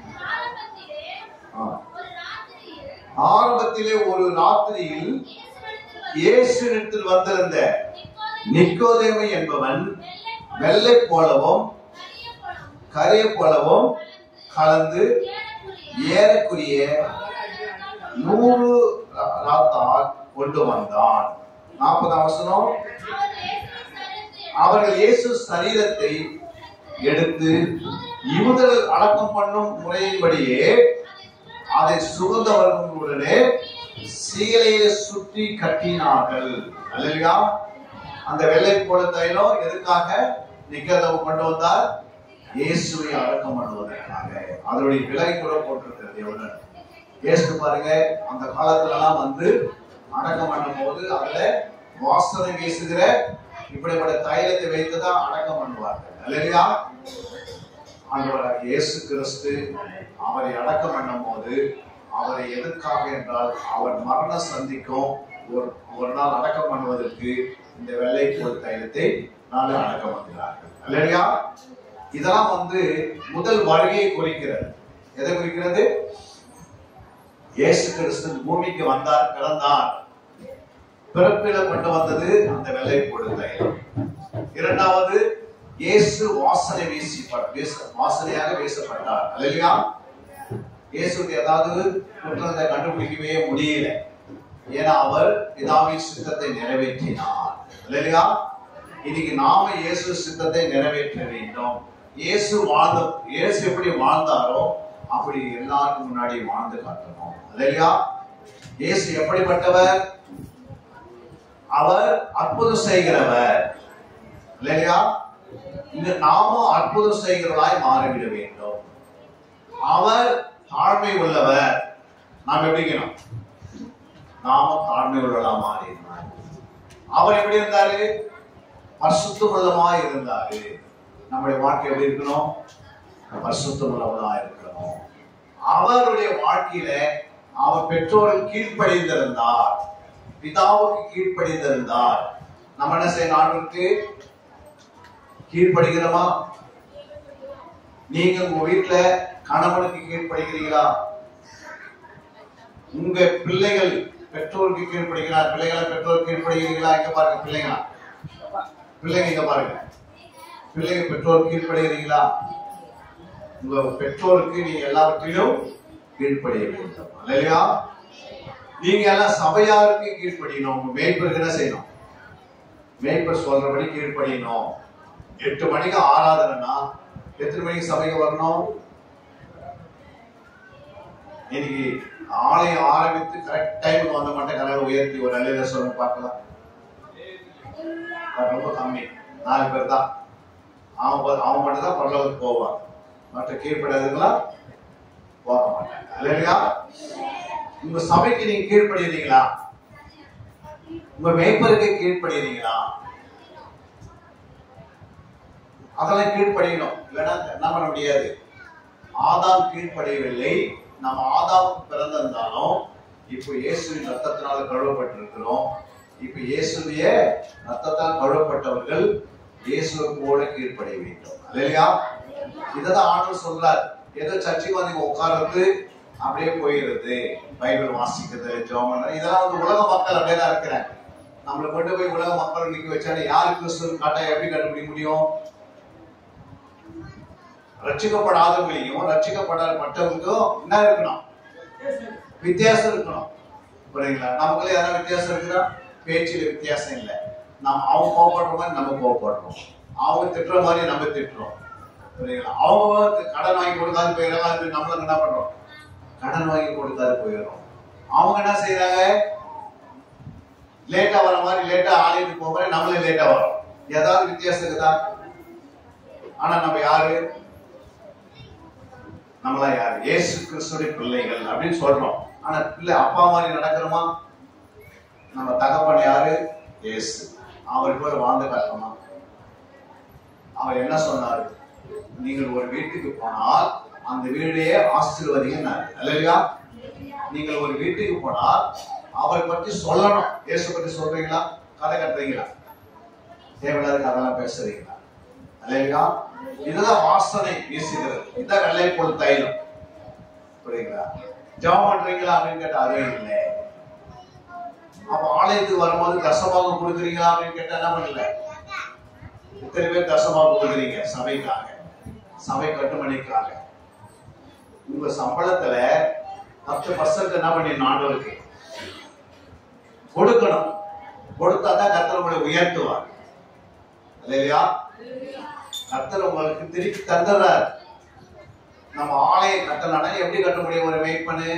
ஆ. ஆரம்பத்திலே ஒரு ராத்திரியில் இயேசுவிடத்தில் வந்திருந்த நிக்கோதேமு என்பவன் வெள்ளை போலவும் கரிய போலவும் கலந்து ஏறக்குரிய நூறு ராத்தால் கொண்டு வந்தான் நாற்பதாம் வசனம் அவர்கள் இயேசு சரீரத்தை எடுத்து யூதர்கள் அடக்கம் பண்ணும் முறையின்படியே அதை சுகந்தவர்களுடனே சீலையை சுற்றி கட்டினார்கள் அல்லையா அந்த வெள்ளை போல தைலம் எதுக்காக நிக்கதவு கொண்டு வந்தார் இயேசுவை அடக்கம் பண்ணுவதற்காக அதனுடைய விலை கூட போட்டிருக்கிறது எவ்வளவு இயேசு பாருங்க அந்த காலத்துல எல்லாம் வந்து அடக்கம் பண்ணும் போது அதுல வாசனை வீசுகிற இப்படிப்பட்ட தைலத்தை வைத்துதான் அடக்கம் பண்ணுவார்கள் அல்லையா ஆண்டவராக இயேசு கிறிஸ்து அவரை அடக்கம் பண்ணும் போது அவரை எதற்காக என்றால் அவர் மரணம் சந்திக்கும் ஒரு ஒரு நாள் அடக்கம் பண்ணுவதற்கு இந்த வெள்ளை போல் தைலத்தை நாளை அடக்கம் பண்ணுகிறார்கள் இல்லையா இதெல்லாம் வந்து முதல் வருகையை குறிக்கிறது எதை குறிக்கிறது இயேசு கிறிஸ்து பூமிக்கு வந்தார் பிறந்தார் பிறப்பில கொண்டு வந்தது அந்த வெள்ளை போடு தைலம் இரண்டாவது இயேசு வாசனை வீசி வீச- வாசனையாக வீசப்பட்டார் அல்லையா இயேசுக்கு ஏதாவது குற்றத்தை கண்டுபிடிக்கவே முடியல ஏன்னா அவர் பிதாவின் சித்தத்தை நிறைவேற்றினார் இல்லையா இன்னைக்கு நாம இயேசு சித்தத்தை நிறைவேற்ற வேண்டும் இயேசு வாழ்ந்த இயேசு எப்படி வாழ்ந்தாரோ அப்படி எல்லாருக்கும் முன்னாடி வாழ்ந்து காட்டணும் இல்லையா இயேசு எப்படிப்பட்டவர் அவர் அற்புதம் செய்கிறவர் இல்லையா இந்த நாமும் அற்புதம் செய்கிறவராய் மாறிவிட வேண்டும் அவர் தாழ்மை உள்ளவர் நாம் எப்படிக்கணும் நாம தாழ்மை உள்ளவரா மாறினார் அவர் எப்படி இருந்தாரு பரிசுத்த உள்ளமாய் இருந்தாரு நம்முடைய வாழ்க்கை எப்படி இருக்கணும் பரிசுத்த உள்ளவளா இருக்கணும் அவருடைய வாழ்க்கையில அவர் பெற்றோர்கள் கீழ்ப்படிந்திருந்தார் பிதாவுக்கு கீழ்ப்படிந்திருந்தார் நம்ம என்ன செய்யணும் ஆண்டுக்கு கீழ்ப்படுகிறோமா நீங்க உங்க வீட்டுல கணவனுக்கு கீழ்ப்படுகிறீங்களா உங்க பிள்ளைகள் பெற்றோருக்கு கீழ்ப்படுகிறா பிள்ளைகளை பெற்றோர் கீழ்ப்படுகிறீங்களா இங்க பாருங்க பிள்ளைங்களா பிள்ளைங்க இங்க பாருங்க பிள்ளைங்க பெற்றோர் கீழ்ப்படுகிறீங்களா உங்க பெற்றோருக்கு நீங்க எல்லாவற்றிலும் கீழ்ப்படிய வேண்டும் இல்லையா நீங்க எல்லாம் சபையாருக்கு கீழ்ப்படியணும் உங்க மேய்ப்பருக்கு என்ன செய்யணும் மேய்ப்பர் சொல்றபடி கீழ்ப்படியணும் எட்டு மணிக்கு ஆராதனைனா எத்தனை மணிக்கு சபைக்கு வரணும் இன்னைக்கு ஆலயம் ஆரம்பித்து கரெக்ட் டைமுக்கு வந்த மாட்டேன் கலர் உயர்த்தி ஒரு நல்ல சொல்லுங்க பார்க்கலாம் அது ரொம்ப கம்மி நாலு பேர் தான் அவன் ப- அவன் மட்டும் தான் பரலோகத்துக்கு போவான் மற்ற கீழ்ப்படாதவங்களா போக மாட்டாங்க இல்லையா உங்க சபைக்கு நீங்க கீழ்ப்படுகிறீங்களா உங்க மேய்ப்பருக்கு கீழ்ப்படுகிறீங்களா அதெல்லாம் கீழ்ப்படியணும் இல்லைன்னா என்ன பண்ண முடியாது ஆதாம் கீழ்ப்படியவில்லை நம்ம ஆதாம் பிறந்திருந்தாலும் இப்போ இயேசுவின் ரத்தத்தினால கழுவப்பட்டிருக்கிறோம் இப்போ இயேசுடைய ரத்தத்தால் கழுவப்பட்டவர்கள் இயேசுவுக்கு போல கீழ்ப்படிய வேண்டும் இல்லையா இததான் ஆண்டவர் சொல்றார் ஏதோ சர்ச்சைக்கு வந்து உட்கார்ந்து அப்படியே போயிடுது பைபிள் வாசிக்கிறது ஜெபம் பண்றது இதெல்லாம் வந்து உலக மக்கள் அப்படியே தான் இருக்கிறாங்க நம்மளை கொண்டு போய் உலக மக்கள் நிக்க வச்சாலும் யாரு கிறிஸ்துவ காட்ட எப்படி கண்டுபிடிக்க முடியும் ரட்சிக்கப்படாதவங்களையும் ரட்சிக்கப்படாத மற்றவங்களுக்கும் என்ன இருக்கணும் வித்தியாசம் இருக்கணும் புரியுங்களா நமக்குள்ள ஏதாவது வித்தியாசம் இருக்குதா பேச்சில் வித்தியாசம் இல்லை நம்ம அவங்க கோவப்படுற மாதிரி நம்ம கோவப்படுறோம் அவங்க திட்டுற மாதிரி நம்ம திட்டுறோம் புரியுங்களா அவங்க கடன் வாங்கி கொடுக்காது போயிடலாம் அது நம்மளும் என்ன பண்றோம் கடன் வாங்கி கொடுக்காது போயிடுறோம் அவங்க என்ன செய்யறாங்க லேட்டா வர மாதிரி லேட்டா ஆடிட்டு போக நம்மளே லேட்டா வரோம் ஏதாவது வித்தியாசம் இருக்குதா ஆனா நம்ம யாரு நம்மளா யாரு இயேசு கிறிஸ்துடைய பிள்ளைகள் அப்படின்னு சொல்றோம் ஆனா பிள்ளை அப்பா மாதிரி நடக்கிறோமா நம்ம தகப்பன் யாரு இயேசு அவர் போல வாழ்ந்து காட்டணுமா அவர் என்ன சொன்னாரு நீங்கள் ஒரு வீட்டுக்கு போனால் அந்த வீடையே ஆசீர்வதிங்கன்னாரு இல்லையா நீங்கள் ஒரு வீட்டுக்கு போனால் அவரை பற்றி சொல்லணும் இயேசு பற்றி சொல்றீங்களா கதை கட்டுறீங்களா தேவையில்லாத கதைலாம் பேசுறீங்களா இல்லையா இதுதான் வாசனை வீசுகிறது இதுதான் வெள்ளை போல் தைலம் புரியுங்களா ஜெபம் பண்றீங்களா அப்படின்னு கேட்டா அதுவே இல்லை அப்ப ஆலயத்துக்கு வரும்போது தசமாக கொடுக்குறீங்களா அப்படின்னு கேட்டா என்ன பண்ணல இத்தனை பேர் தசமாக கொடுக்குறீங்க சபைக்காக சபை கட்டுமணிக்காக உங்க சம்பளத்துல பத்து பர்சன்ட் என்ன பண்ணிடணும் ஆண்டவருக்கு கொடுக்கணும் கொடுத்தாதான் கர்த்தர் உங்களை உயர்த்துவார் இல்லையா கர்த்தர் உங்களுக்கு திருப்பி தந்துடுறார் நம்ம ஆலயம் கட்டலாம்னா எப்படி கட்ட முடியும் ஒரு வெயிட் பண்ணு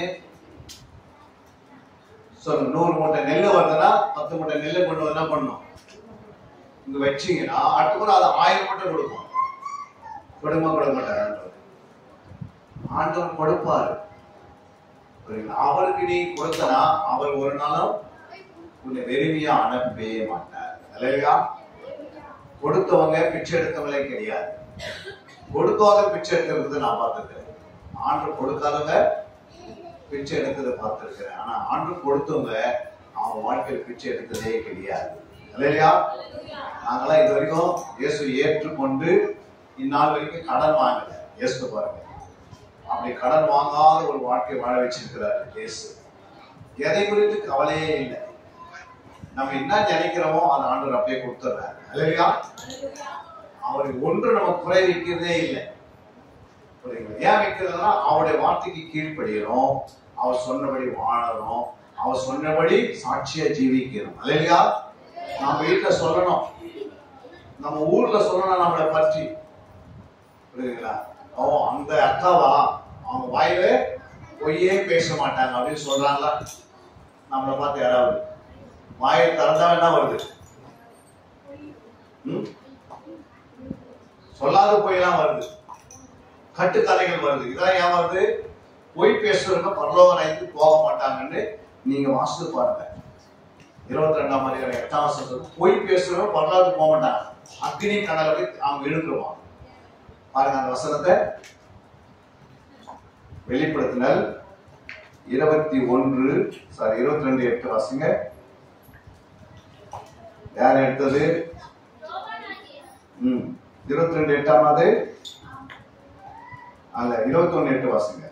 சொல்லு நூறு மூட்டை நெல் வருதுன்னா பத்து மூட்டை நெல் கொண்டு வந்து என்ன பண்ணும் இங்க வச்சீங்கன்னா அடுத்த முறை அது ஆயிரம் மூட்டை கொடுக்கும் கொடுமா கொடுக்க மாட்டார் ஆண்டவர் ஆண்டவர் கொடுப்பாரு புரியுங்களா? அவருக்கு நீ கொடுத்தனா அவர் ஒரு நாளும் உன்னை வெறுமையா அனுப்பவே மாட்டார் இல்லையா கொடுத்தவங்க பிச்சை எடுத்தவங்களே கிடையாது கொடுக்காத பிச்சை எடுக்கிறது நான் பார்த்துருக்கிறேன் ஆண்டு கொடுக்காதவங்க பிச்சை எடுத்ததை பார்த்துருக்கிறேன் ஆனா ஆண்டு கொடுத்தவங்க அவங்க வாழ்க்கையில் பிச்சை எடுத்ததே கிடையாது இல்லையா நாங்களாம் இது வரைக்கும் இயேசு ஏற்றுக்கொண்டு இந்நாள் வரைக்கும் கடன் வாங்கல இயேசு பாருங்க அப்படி கடன் வாங்காத ஒரு வாழ்க்கை வாழ வச்சிருக்கிறாரு இயேசு எதை குறித்து கவலையே இல்லை நம்ம என்ன நினைக்கிறோமோ அதை ஆண்டவர் அப்படியே கொடுத்துட்றாரு இல்லையா அவருக்கு ஒன்று நம்ம குறை வைக்கிறதே இல்லை புரியுங்களா ஏன் வைக்கிறதுனா அவருடைய வார்த்தைக்கு கீழ்ப்படியணும் அவர் சொன்னபடி வாழணும் அவர் சொன்னபடி சாட்சியா ஜீவிக்கணும் இல்லையா நம்ம வீட்டுல சொல்லணும் நம்ம ஊர்ல சொல்லணும் நம்மளை பற்றி புரியுதுங்களா ஓ அந்த அக்காவா அவங்க வாயில பொய்யே பேச மாட்டாங்க அப்படின்னு சொல்றாங்களா நம்மளை பார்த்து யாராவது வாயை திறந்தா என்ன வருது ம்? சொல்லாத பொய்யெல்லாம் வருது கட்டுக்கதைகள் வருது இதான் ஏன் வருது பொய் பேசுறவங்க பரலோக ராய்க்கு போக மாட்டாங்கன்னு நீங்க வாசித்து பாருங்க இருபத்தி ரெண்டாம் அதிகாரம் எட்டாம் வருஷம் பொய் பேசுறவங்க பரலோகத்துக்கு போக மாட்டாங்க அக்னி கடலை போய் அவங்க இழுத்துருவாங்க பாருங்க அந்த வசனத்தை வெளிப்படுத்தினல் இருபத்தி ஒன்று சாரி இருபத்தி ரெண்டு எட்டு வாசிங்க யார் எடுத்தது ம் இருபத்தி ரெண்டு எட்டாமாவது அல்ல இருபத்தி ஒன்னு எட்டு வாசிங்க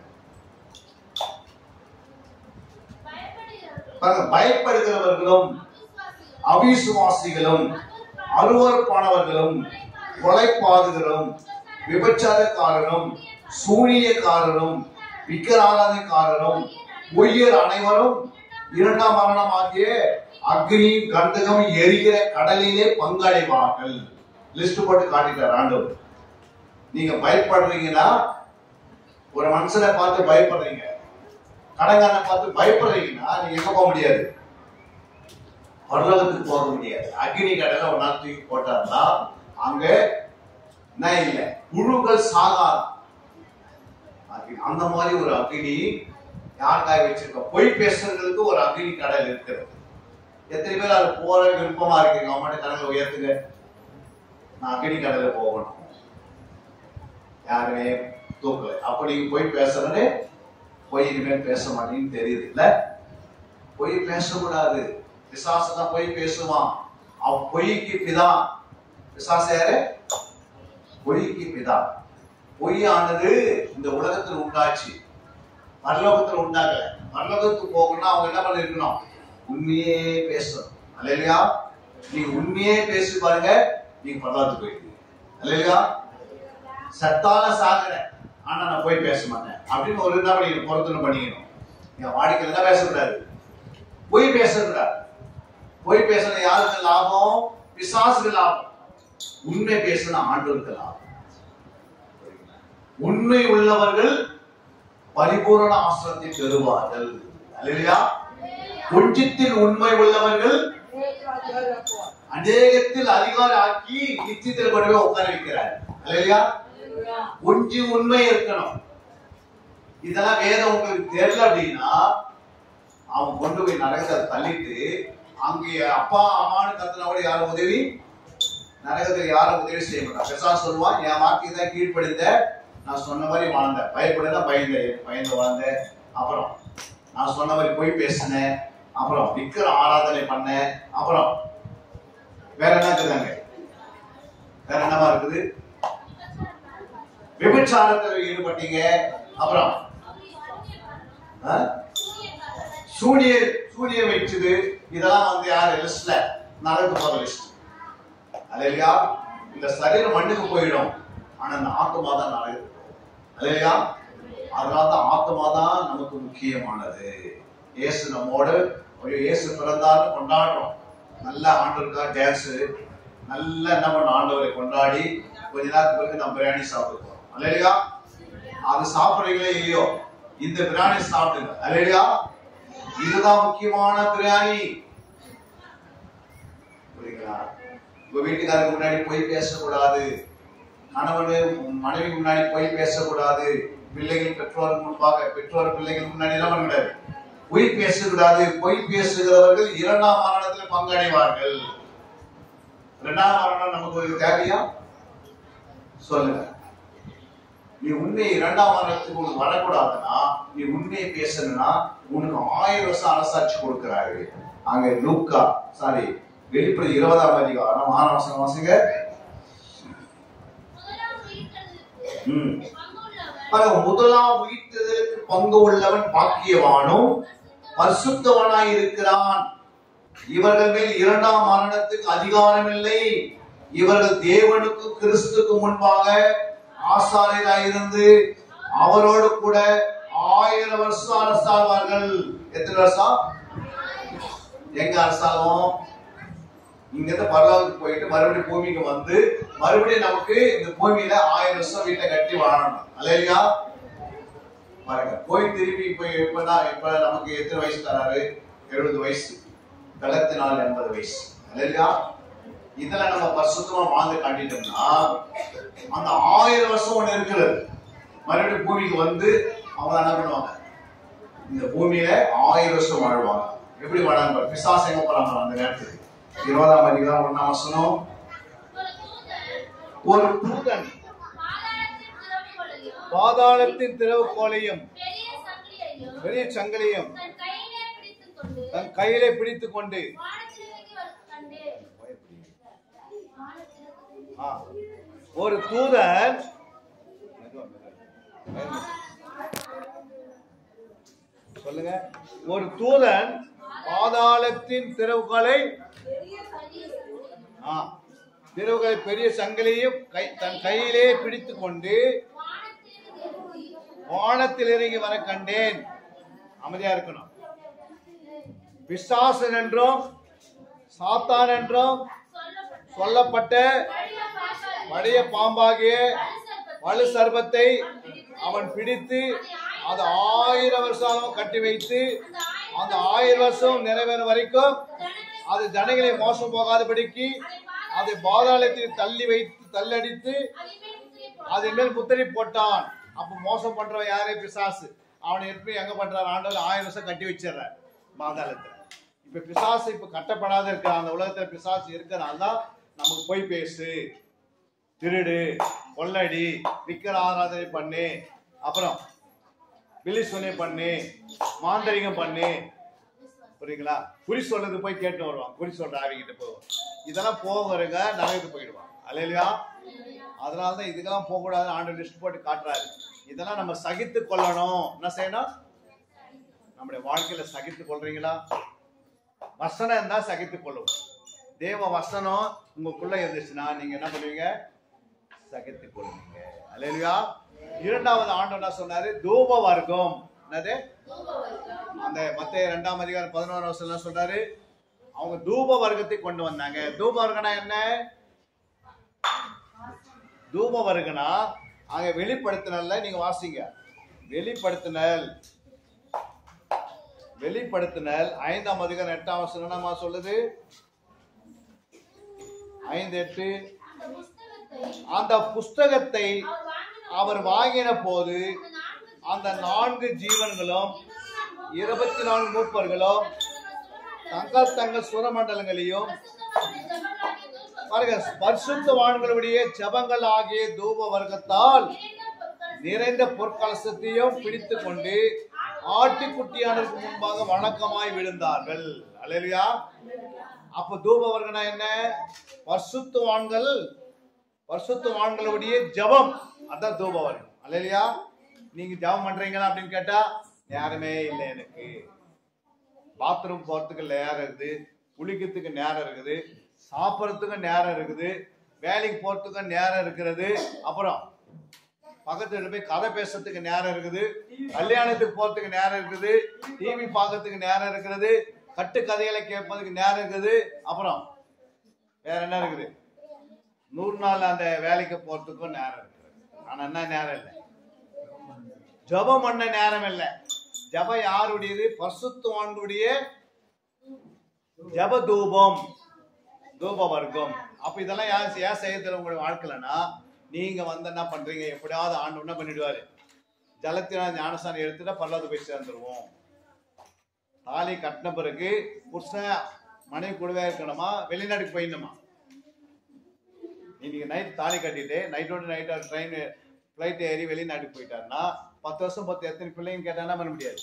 பாருங்க பயப்படுகிறவர்களும் அவிசுவாசிகளும் அருவறுப்பானவர்களும் கொலைப்பாதுகளும் விபச்சாரக்காரரும் சூனியக்காரரும் விக்கிராராதனைக்காரரும் பொய்யர் அனைவரும் இரண்டாம் மரணம் ஆகிய அக்னி கந்தகம் எரிகிற கடலிலே பங்கடைவார்கள் லிஸ்ட் போட்டு காட்டிட்டார் ஆண்டவர் நீங்க பயப்படுறீங்கன்னா ஒரு மனுஷனை பார்த்து பயப்படுறீங்க கடங்காரனை பார்த்து பயப்படுறீங்கன்னா நீங்க எங்க போக முடியாது பரலோகத்துக்கு போக முடியாது அக்னி கடலை ஒரு நாள் தூக்கி போட்டாருன்னா அங்க என்ன இல்லை புழுக்கள் சாகாது அக்னி- அந்த மாதிரி ஒரு அக்னி யாருக்காக வச்சிருக்கோம் பொய் பேசுறதுக்கு ஒரு அக்னி கடல் இருக்கிறது எத்தனை பேர் அது போற விருப்பமா இருக்கீங்க அவங்கள்ட்ட கடலை உயர்த்துங்க நான் அக்னி கடலை போகணும் யாருமே தூக்கல அப்ப நீங்க போய் பேசுறது பொய் இனிமேல் பேச மாட்டீங்கன்னு தெரியுது இல்ல பொய் பேசக்கூடாது பிசாசு தான் பொய் பேசுவான் அவன் பொய்க்கு பிதா பிசாசு யாரு பொய்க்கு பிதா பொய்யானது இந்த உலகத்தில் உண்டாச்சு பரலோகத்துல உண்டாகல பரலோகத்துக்கு போகணும்னா அவங்க என்ன பண்ணிருக்கணும் உண்மையே பேசணும் அல்லையா நீங்க உண்மையே பேசி பாருங்க நீங்க பரலோகத்துக்கு போயிடுவீங்க அல்லையா சத்தால சாகுறேன் ஆனா நான் போய் பேச மாட்டேன் அப்படின்னு ஒரு என்ன பண்ணிக்கணும் பொருத்தனை பண்ணிக்கணும் என் வாடிக்கையில் என்ன பேசக்கூடாது பொய் பேசக்கூடாது பொய் பேசுறது யாருக்கு லாபம் பிசாசுக்கு லாபம் உண்மை பேசுனா ஆண்டவருக்கு லாபம் உண்மை உள்ளவர்கள் பரிபூரண ஆசிரத்தை பெறுவார்கள் அல்லையா கொஞ்சத்தில் உண்மை உள்ளவர்கள் அநேகத்தில் அதிகாரம் ஆக்கி நிச்சயத்தில் கொண்டு போய் உட்கார வைக்கிறார் அல்லையா கொஞ்சம் உண்மை இருக்கணும் இதெல்லாம் வேதம் உங்களுக்கு தெரியல அப்படின்னா அவன் கொண்டு போய் நரகத்தை தள்ளிட்டு அங்கே அப்பா அம்மான்னு கத்துனா கூட யாரும் உதவி நரகத்தில் யாரும் உதவி செய்ய மாட்டான் பெருசா சொல்லுவான் என் வாக்கி தான் கீழ்ப்படிந்த நான் சொன்ன மாதிரி வாழ்ந்தேன் பயப்படுனா பயந்தேன் பயந்து வாழ்ந்தேன் அப்புறம் நான் சொன்ன மாதிரி போய் பேசினேன் அப்புறம் விக்கிர ஆராதனை பண்ணேன் அப்புறம் வேற என்ன இருக்குதாங்க வேற என்னவா இருக்குது விபச்சாரத்தில் ஈடுபட்டீங்க அப்புறம் ஆ? சூனியர் சூனியர் வச்சது இதெல்லாம் வந்து யாரு லிஸ்ட்ல நடந்து போற லிஸ்ட் அல்லையா இந்த சரீரம் மண்ணுக்கு போயிடும் ஆனா இந்த ஆத்மா தான் நடக்குது அல்லையா அதனால தான் ஆத்மா தான் நமக்கு முக்கியமானது இயேசு நம்மோடு ஒரு இயேசு பிறந்தாலும் கொண்டாடுறோம் நல்ல ஆண்டவருக்கா டான்ஸ் நல்ல என்ன பண்ண ஆண்டவரை கொண்டாடி கொஞ்ச நேரத்துக்கு பிறகு நம்ம பிரியாணி சாப்பிட போறோம் அல்லையா அது சாப்பிடுறீங்களே இல்லையோ இந்த பிரியாணி சாப்பிடுங்க அல்லையா இதுதான் முக்கியமான பிரியாணி புரியுங்களா உங்க வீட்டுக்காரருக்கு முன்னாடி போய் பேசக்கூடாது கணவனு மனைவி முன்னாடி போய் பேசக்கூடாது பிள்ளைகள் பெற்றோர் முன்பாக பெற்றோர் பிள்ளைகள் முன்னாடி என்ன பண்ணக்கூடாது பொய் பேசக்கூடாது பொய் பேசுகிறவர்கள் இரண்டாம் மரணத்தில் பங்கடைவார்கள் இரண்டாம் மரணம் நமக்கு ஒரு தேவையா சொல்லுங்க நீ உண்மையை இரண்டாம் மரணத்துக்கு உனக்கு வரக்கூடாதுன்னா நீ உண்மையை பேசணும்னா உனக்கு ஆயிரம் வருஷம் அரசாட்சி கொடுக்கிறாரு அங்க லூக்கா சாரி வெளிப்படை இருபதாம் அதிகாரம் ஆறாம் வருஷம் வாசிங்க ம். பாருங்க, முதலாம் உயிர்த்ததற்கு பங்கு உள்ளவன் பாக்கியவானும் பரிசுத்தவனாய் இருக்கிறான் இவர்கள் மேல் இரண்டாம் மரணத்துக்கு அதிகாரம் இல்லை இவர்கள் தேவனுக்கு கிறிஸ்துக்கு முன்பாக ஆசாரியராயிருந்து அவரோடு கூட ஆயிரம் வருஷம் அரசாழ்வார்கள் எத்தனை வருஷம் எங்க அரசாங்கம் இங்க இருந்து பரலோகத்துக்கு போயிட்டு மறுபடியும் பூமிக்கு வந்து மறுபடியும் நமக்கு இந்த பூமியில ஆயிரம் வருஷம் வீட்டை கட்டி வாழணும் அல்லையா பாருங்க போய் திரும்பி இப்ப இப்பதான் இப்ப நமக்கு எத்தனை வயசு தராரு எழுபது வயசு நாள் எண்பது வயசு இல்லையா இதுல நம்ம பரிசுத்தமா வாழ்ந்து காட்டிட்டோம்னா அந்த ஆயிரம் வருஷம் ஒண்ணு இருக்கிறது மறுபடியும் பூமிக்கு வந்து அவங்க என்ன பண்ணுவாங்க இந்த பூமியில ஆயிரம் வருஷம் வாழ்வாங்க எப்படி வாழாங்க பாரு. பிசாசு எங்க போறாங்க அந்த நேரத்துக்கு இருபதாம் அதிகாரம் ஒண்ணாம் வசனம் ஒரு தூதன் பாதாளத்தின் திறவுகோலையும் பெரிய சங்கிலியையும் பெரிய சங்கிலியும் தன் கையிலே பிடித்துக் கொண்டு தன் கையிலே பிடித்துக் கொண்டு வானத்திலிறங்கி வர கண்டேன். ஆ, ஒரு தூதன் சொல்லுங்க ஒரு தூதன் பாதாளத்தின் திறவுகளை ஆ, திறவுகளை பெரிய சங்கிலியும் கை தன் கையிலே பிடித்துக் கொண்டு வானத்தில் இறங்கி வர கண்டேன் அமைதியா இருக்கணும் பிசாசன் என்றும் சாத்தான் என்றும் சொல்லப்பட்ட வடைய பாம்பாகிய வலு சர்பத்தை அவன் பிடித்து அது ஆயிரம் வருஷம் கட்டி வைத்து அந்த ஆயிரம் வருஷம் நிறைவேறும் வரைக்கும் அது ஜனங்களை மோசம் போகாதபடிக்கு அதை பாதாளத்தில் தள்ளி வைத்து தள்ளடித்து அதன் மேல் முத்திரை போட்டான் அப்ப மோசம் பண்றவன் யாரே பிசாசு அவனை எப்படி எங்க பண்றாரு ஆண்டவர் ஆயிரம் வருஷம் கட்டி வச்சிடுறார் பாதாளத்துல இப்ப பிசாசு இப்ப கட்டப்படாத இருக்கிற அந்த உலகத்துல பிசாசு இருக்கிறனால தான் நமக்கு போய் பேசு திருடு கொள்ளடி விக்கிர ஆராதனை பண்ணு அப்புறம் பில்லி சொன்னே பண்ணு மாந்தரிகம் பண்ணு புரியுங்களா குறி சொல்றது போய் கேட்டு வருவான் குறி சொல்ற ஆவிகிட்ட போவோம் இதெல்லாம் போகிறவங்க நரகத்துக்கு போயிடுவாங்க அல்லையா அதனால தான் இதுக்கெல்லாம் போகக்கூடாது ஆண்டு லிஸ்ட் போட்டு காட்டுறாரு இதெல்லாம் நம்ம சகித்து கொள்ளணும் என்ன செய்யணும் நம்முடைய வாழ்க்கையில சகித்துக் கொள்றீங்களா வசனம் இருந்தா சகித்துக் கொள்ளும் தேவ வசனம் உங்களுக்குள்ள இருந்துச்சுன்னா நீங்க என்ன பண்ணுவீங்க சகித்துக் கொள்வீங்க அல்லேலூயா இரண்டாவது ஆண்டு என்ன சொன்னாரு தூப வர்க்கம் என்னது அந்த மத்திய இரண்டாம் அதிகாரம் பதினோரு வருஷம் என்ன சொல்றாரு அவங்க தூப வர்க்கத்தை கொண்டு வந்தாங்க தூப வர்க்கம்னா என்ன தூப வர்க்கனா அங்க வெளிப்படுத்தினல்ல நீங்க வாசிங்க வெளிப்படுத்தினல் வெளிப்படுத்தினல் ஐந்தாம் அதிகாரம் எட்டாம் வருஷம் என்னமா சொல்லுது ஐந்து எட்டு அந்த புஸ்தகத்தை அந்த புஸ்தகத்தை அவர் வாங்கின அவர் வாங்கின போது அந்த நான்கு அந்த நான்கு ஜீவன்களும் இருபத்தி நான்கு இருபத்தி நான்கு மூப்பர்களும் தங்கள் தங்கள் சுரமண்டலங்களையும் பாருங்க பரிசுத்தவான்களுடைய ஜபங்கள் ஆகிய தூப வர்க்கத்தால் நிறைந்த பொற்கலசத்தையும் பிடித்துக் கொண்டு ஆட்டுக்குட்டியானருக்கு முன்பாக வணக்கமாய் விழுந்தார்கள் அல்லையா அப்ப தூப வர்க்கம்னா என்ன பரிசுத்தவான்கள் பரிசுத்தவான்களுடைய ஜபம் அதான் தூப வர்க்கம் அல்லையா நீங்க ஜபம் பண்றீங்களா அப்படின்னு கேட்டா யாருமே இல்லை எனக்கு பாத்ரூம் போறதுக்கு நேரம் இருக்குது குளிக்கிறதுக்கு நேரம் இருக்குது சாப்பிட்றதுக்கு நேரம் இருக்குது வேலைக்கு போறதுக்கு நேரம் இருக்கிறது அப்புறம் பக்கத்து வீட்டுல போய் கதை பேசுறதுக்கு நேரம் இருக்குது கல்யாணத்துக்கு போறதுக்கு நேரம் இருக்குது டிவி பார்க்கறதுக்கு நேரம் இருக்கிறது கட்டு கதைகளை கேட்பதுக்கு நேரம் இருக்குது அப்புறம் வேற என்ன இருக்குது நூறு நாள் அந்த வேலைக்கு போறதுக்கும் நேரம் இருக்குது ஆனா என்ன நேரம் இல்லை ஜபம் பண்ண நேரம் இல்லை ஜபம் யாருடையது பரிசுத்தவான்களுடைய ஜப தூபம் தூப வர்க்கம் அப்ப இதெல்லாம் ஏன் ஏன் செய்யறதுல உங்களுடைய வாழ்க்கைலன்னா நீங்க வந்து என்ன பண்றீங்க எப்படியாவது ஆண்டு என்ன பண்ணிடுவாரு ஜலத்தினால் ஞானஸ்தானம் எடுத்துட்டா பரலோகத்துக்கு போய் சேர்ந்துருவோம் தாலி கட்டின பிறகு புருஷன் மனைவி கூடவே இருக்கணுமா வெளிநாட்டுக்கு போயிடணுமா இன்னைக்கு நைட் தாலி கட்டிட்டு நைட்டோட நைட்டா ட்ரெயின் ஃப்ளைட் ஏறி வெளிநாட்டுக்கு போயிட்டாருன்னா பத்து வருஷம் பத்து எத்தனை பிள்ளைங்க கேட்டா என்ன பண்ண முடியாது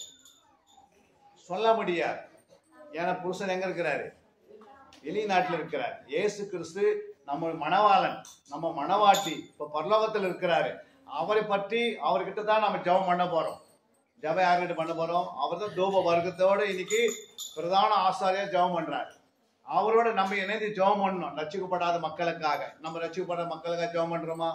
சொல்ல முடியாது ஏன்னா புருஷன் எங்க இருக்கிறாரு வெளிநாட்டுல இருக்கிறார் இயேசு கிறிஸ்து நம்ம மணவாளன் நம்ம மணவாட்டி இப்ப பரலோகத்தில் இருக்கிறாரு அவரை பற்றி அவர்கிட்ட தான் நம்ம ஜெபம் பண்ண போறோம் ஜெபம் யார்கிட்ட பண்ண போறோம் அவர் தான் தூப வர்க்கத்தோட இன்னைக்கு பிரதான ஆசாரியா ஜெபம் பண்றாரு அவரோட நம்ம இணைந்து ஜெபம் பண்ணணும் ரட்சிக்கப்படாத மக்களுக்காக நம்ம ரட்சிக்கப்படாத மக்களுக்காக ஜெபம் பண்றோமா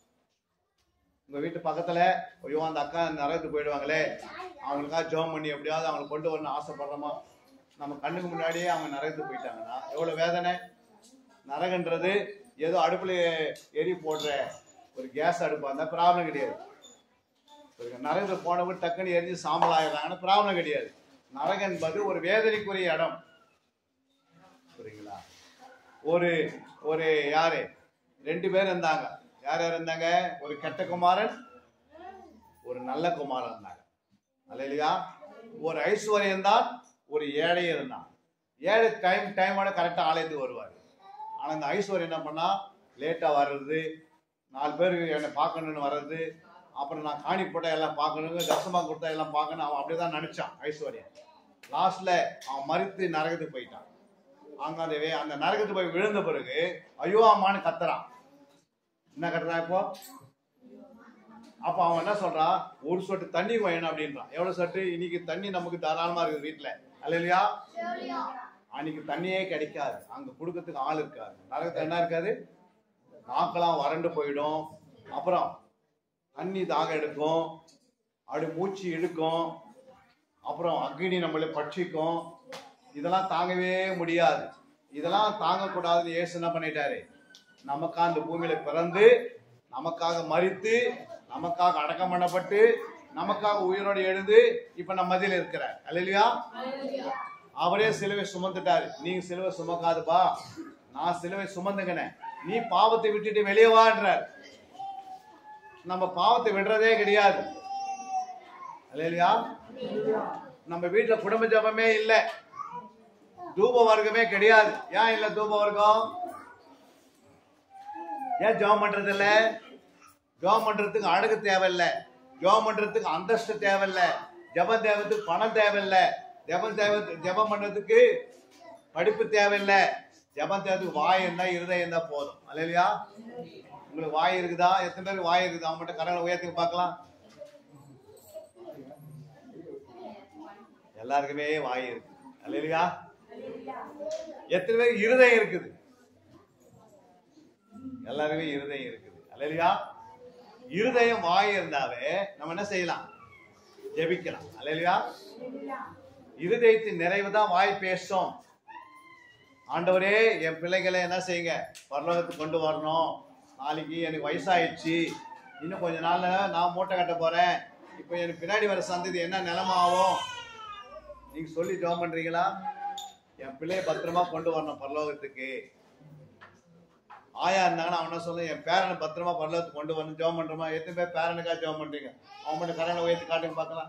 உங்க வீட்டு பக்கத்துல ஐயோ அந்த அக்கா நரகத்துக்கு போயிடுவாங்களே அவங்களுக்காக ஜெபம் பண்ணி எப்படியாவது அவங்களை கொண்டு வரணும்னு ஆசைப்படுறோமா நம்ம கண்ணுக்கு முன்னாடியே அவங்க நரகத்துக்கு போயிட்டாங்கன்னா எவ்வளவு வேதனை நரகன்றது ஏதோ அடுப்புல எரி போடுற ஒரு கேஸ் அடுப்பா இருந்தா ப்ராப்ளம் கிடையாது ஒரு நரகத்துக்கு போனவங்க டக்குன்னு எரிஞ்சு சாம்பல் ஆயிடுறாங்கன்னா ப்ராப்ளம் கிடையாது நரகம் என்பது ஒரு வேதனைக்குரிய இடம் புரியுங்களா ஒரு ஒரு யாரு ரெண்டு பேர் இருந்தாங்க யார் யார் இருந்தாங்க ஒரு கெட்ட குமாரன் ஒரு நல்ல குமாரன் இருந்தாங்க அல்ல இல்லையா ஒரு ஐஸ்வர்யம் தான் ஒரு ஏழை இருந்தான் ஏழை டைம் டைமோட கரெக்டாக ஆலயத்துக்கு வருவார் ஆனால் இந்த ஐஸ்வர்யம் என்ன பண்ணா லேட்டாக வர்றது நாலு பேர் என்னை பார்க்கணுன்னு வர்றது அப்புறம் நான் காணி போட்ட எல்லாம் பார்க்கணுங்க தசமா கொடுத்தா எல்லாம் பார்க்கணும் அவன் அப்படியே தான் நினச்சான் ஐஸ்வர்யம் லாஸ்ட்ல அவன் மறித்து நரகத்துக்கு போயிட்டான் அங்க அந்த வே- அந்த நரகத்துக்கு போய் விழுந்த பிறகு ஐயோ அம்மான்னு கத்துறான் என்ன கத்துறான் இப்போ அப்ப அவன் என்ன சொல்றான் ஒரு சொட்டு தண்ணி வேணும் அப்படின்றான் எவ்வளவு சொட்டு இன்னைக்கு தண்ணி நமக்கு தாராளமா இருக்குது வீட்டுல அல்ல இல்லையா அன்னைக்கு தண்ணியே கிடைக்காது அங்க குடுக்கறதுக்கு ஆள் இருக்காது நரகத்துல என்ன இருக்காது நாக்கெல்லாம் வறண்டு போயிடும் அப்புறம் தண்ணி தாகம் எடுக்கும் அப்படி மூச்சு இழுக்கும் அப்புறம் அக்னி நம்மளை பட்சிக்கும் இதெல்லாம் தாங்கவே முடியாது இதெல்லாம் தாங்கக்கூடாதுன்னு இயேசு என்ன பண்ணிட்டாரு நமக்காக அந்த பூமியில பிறந்து நமக்காக மறித்து நமக்காக அடக்கம் பண்ணப்பட்டு நமக்காக உயிரோடு எழுந்து இப்ப நம்ம மதியில இருக்கிறார் அல்லையா அவரே சிலுவை சுமந்துட்டாரு நீங்க சிலுவை சுமக்காதுப்பா நான் சிலுவை சுமந்துங்கினேன் நீ பாவத்தை விட்டுட்டு வெளியே வான்றார் நம்ம பாவத்தை விடுறதே கிடையாது அல்லையா நம்ம வீட்டுல குடும்ப ஜபமே இல்ல தூப வர்க்கமே கிடையாது ஏன் இல்ல தூப வர்க்கம் ஏன் ஜெபம் பண்றது இல்ல ஜெபம் பண்றதுக்கு அழகு தேவையில்ல ஜெபம் பண்றதுக்கு அந்தஸ்து தேவையில்ல ஜெபம் தேவத்துக்கு பணம் தேவையில்ல ஜெபம் தேவை ஜெபம் பண்றதுக்கு படிப்பு தேவையில்ல ஜெபம் தேவத்துக்கு வாய் இருந்தா இருதயம் இருந்தா போதும் அல்லையா உங்களுக்கு வாய் இருக்குதா எத்தனை பேருக்கு வாய் இருக்குதா அவன் மட்டும் கரங்களை உயர்த்துக்கு பார்க்கலாம் எல்லாருக்குமே வாய் இருக்கு அல்லையா எத்தனை பேர் இருதயம் இருக்குது எல்லாருமே இருதயம் இருக்குது அல்லையா இருதயம் வாய் இருந்தாவே நம்ம என்ன செய்யலாம் ஜெபிக்கலாம் அல்லையா இருதயத்தின் நிறைவு தான் வாய் பேசும் ஆண்டவரே என் பிள்ளைகளை என்ன செய்யுங்க பரலோகத்துக்கு கொண்டு வரணும் நாளைக்கு எனக்கு வயசாயிடுச்சு இன்னும் கொஞ்ச நாள்ல நான் மூட்டை கட்ட போறேன் இப்போ எனக்கு பின்னாடி வர சந்ததி என்ன நிலைமை ஆகும் நீங்க சொல்லி ஜெபம் பண்றீங்களா என் பிள்ளைய பத்திரமா கொண்டு வரணும் பரலோகத்துக்கு ஆயா இருந்தாங்கன்னா அவன சொல்ல என் பேரனை பத்திரமா பரலோகத்துக்கு கொண்டு வரணும் ஜெபம் பண்றோமா எத்தனை பேர் பேரனுக்காக ஜெபம் பண்றீங்க அவன் மட்டும் கரனை உயர்த்தி காட்டுங்க பார்க்கலாம்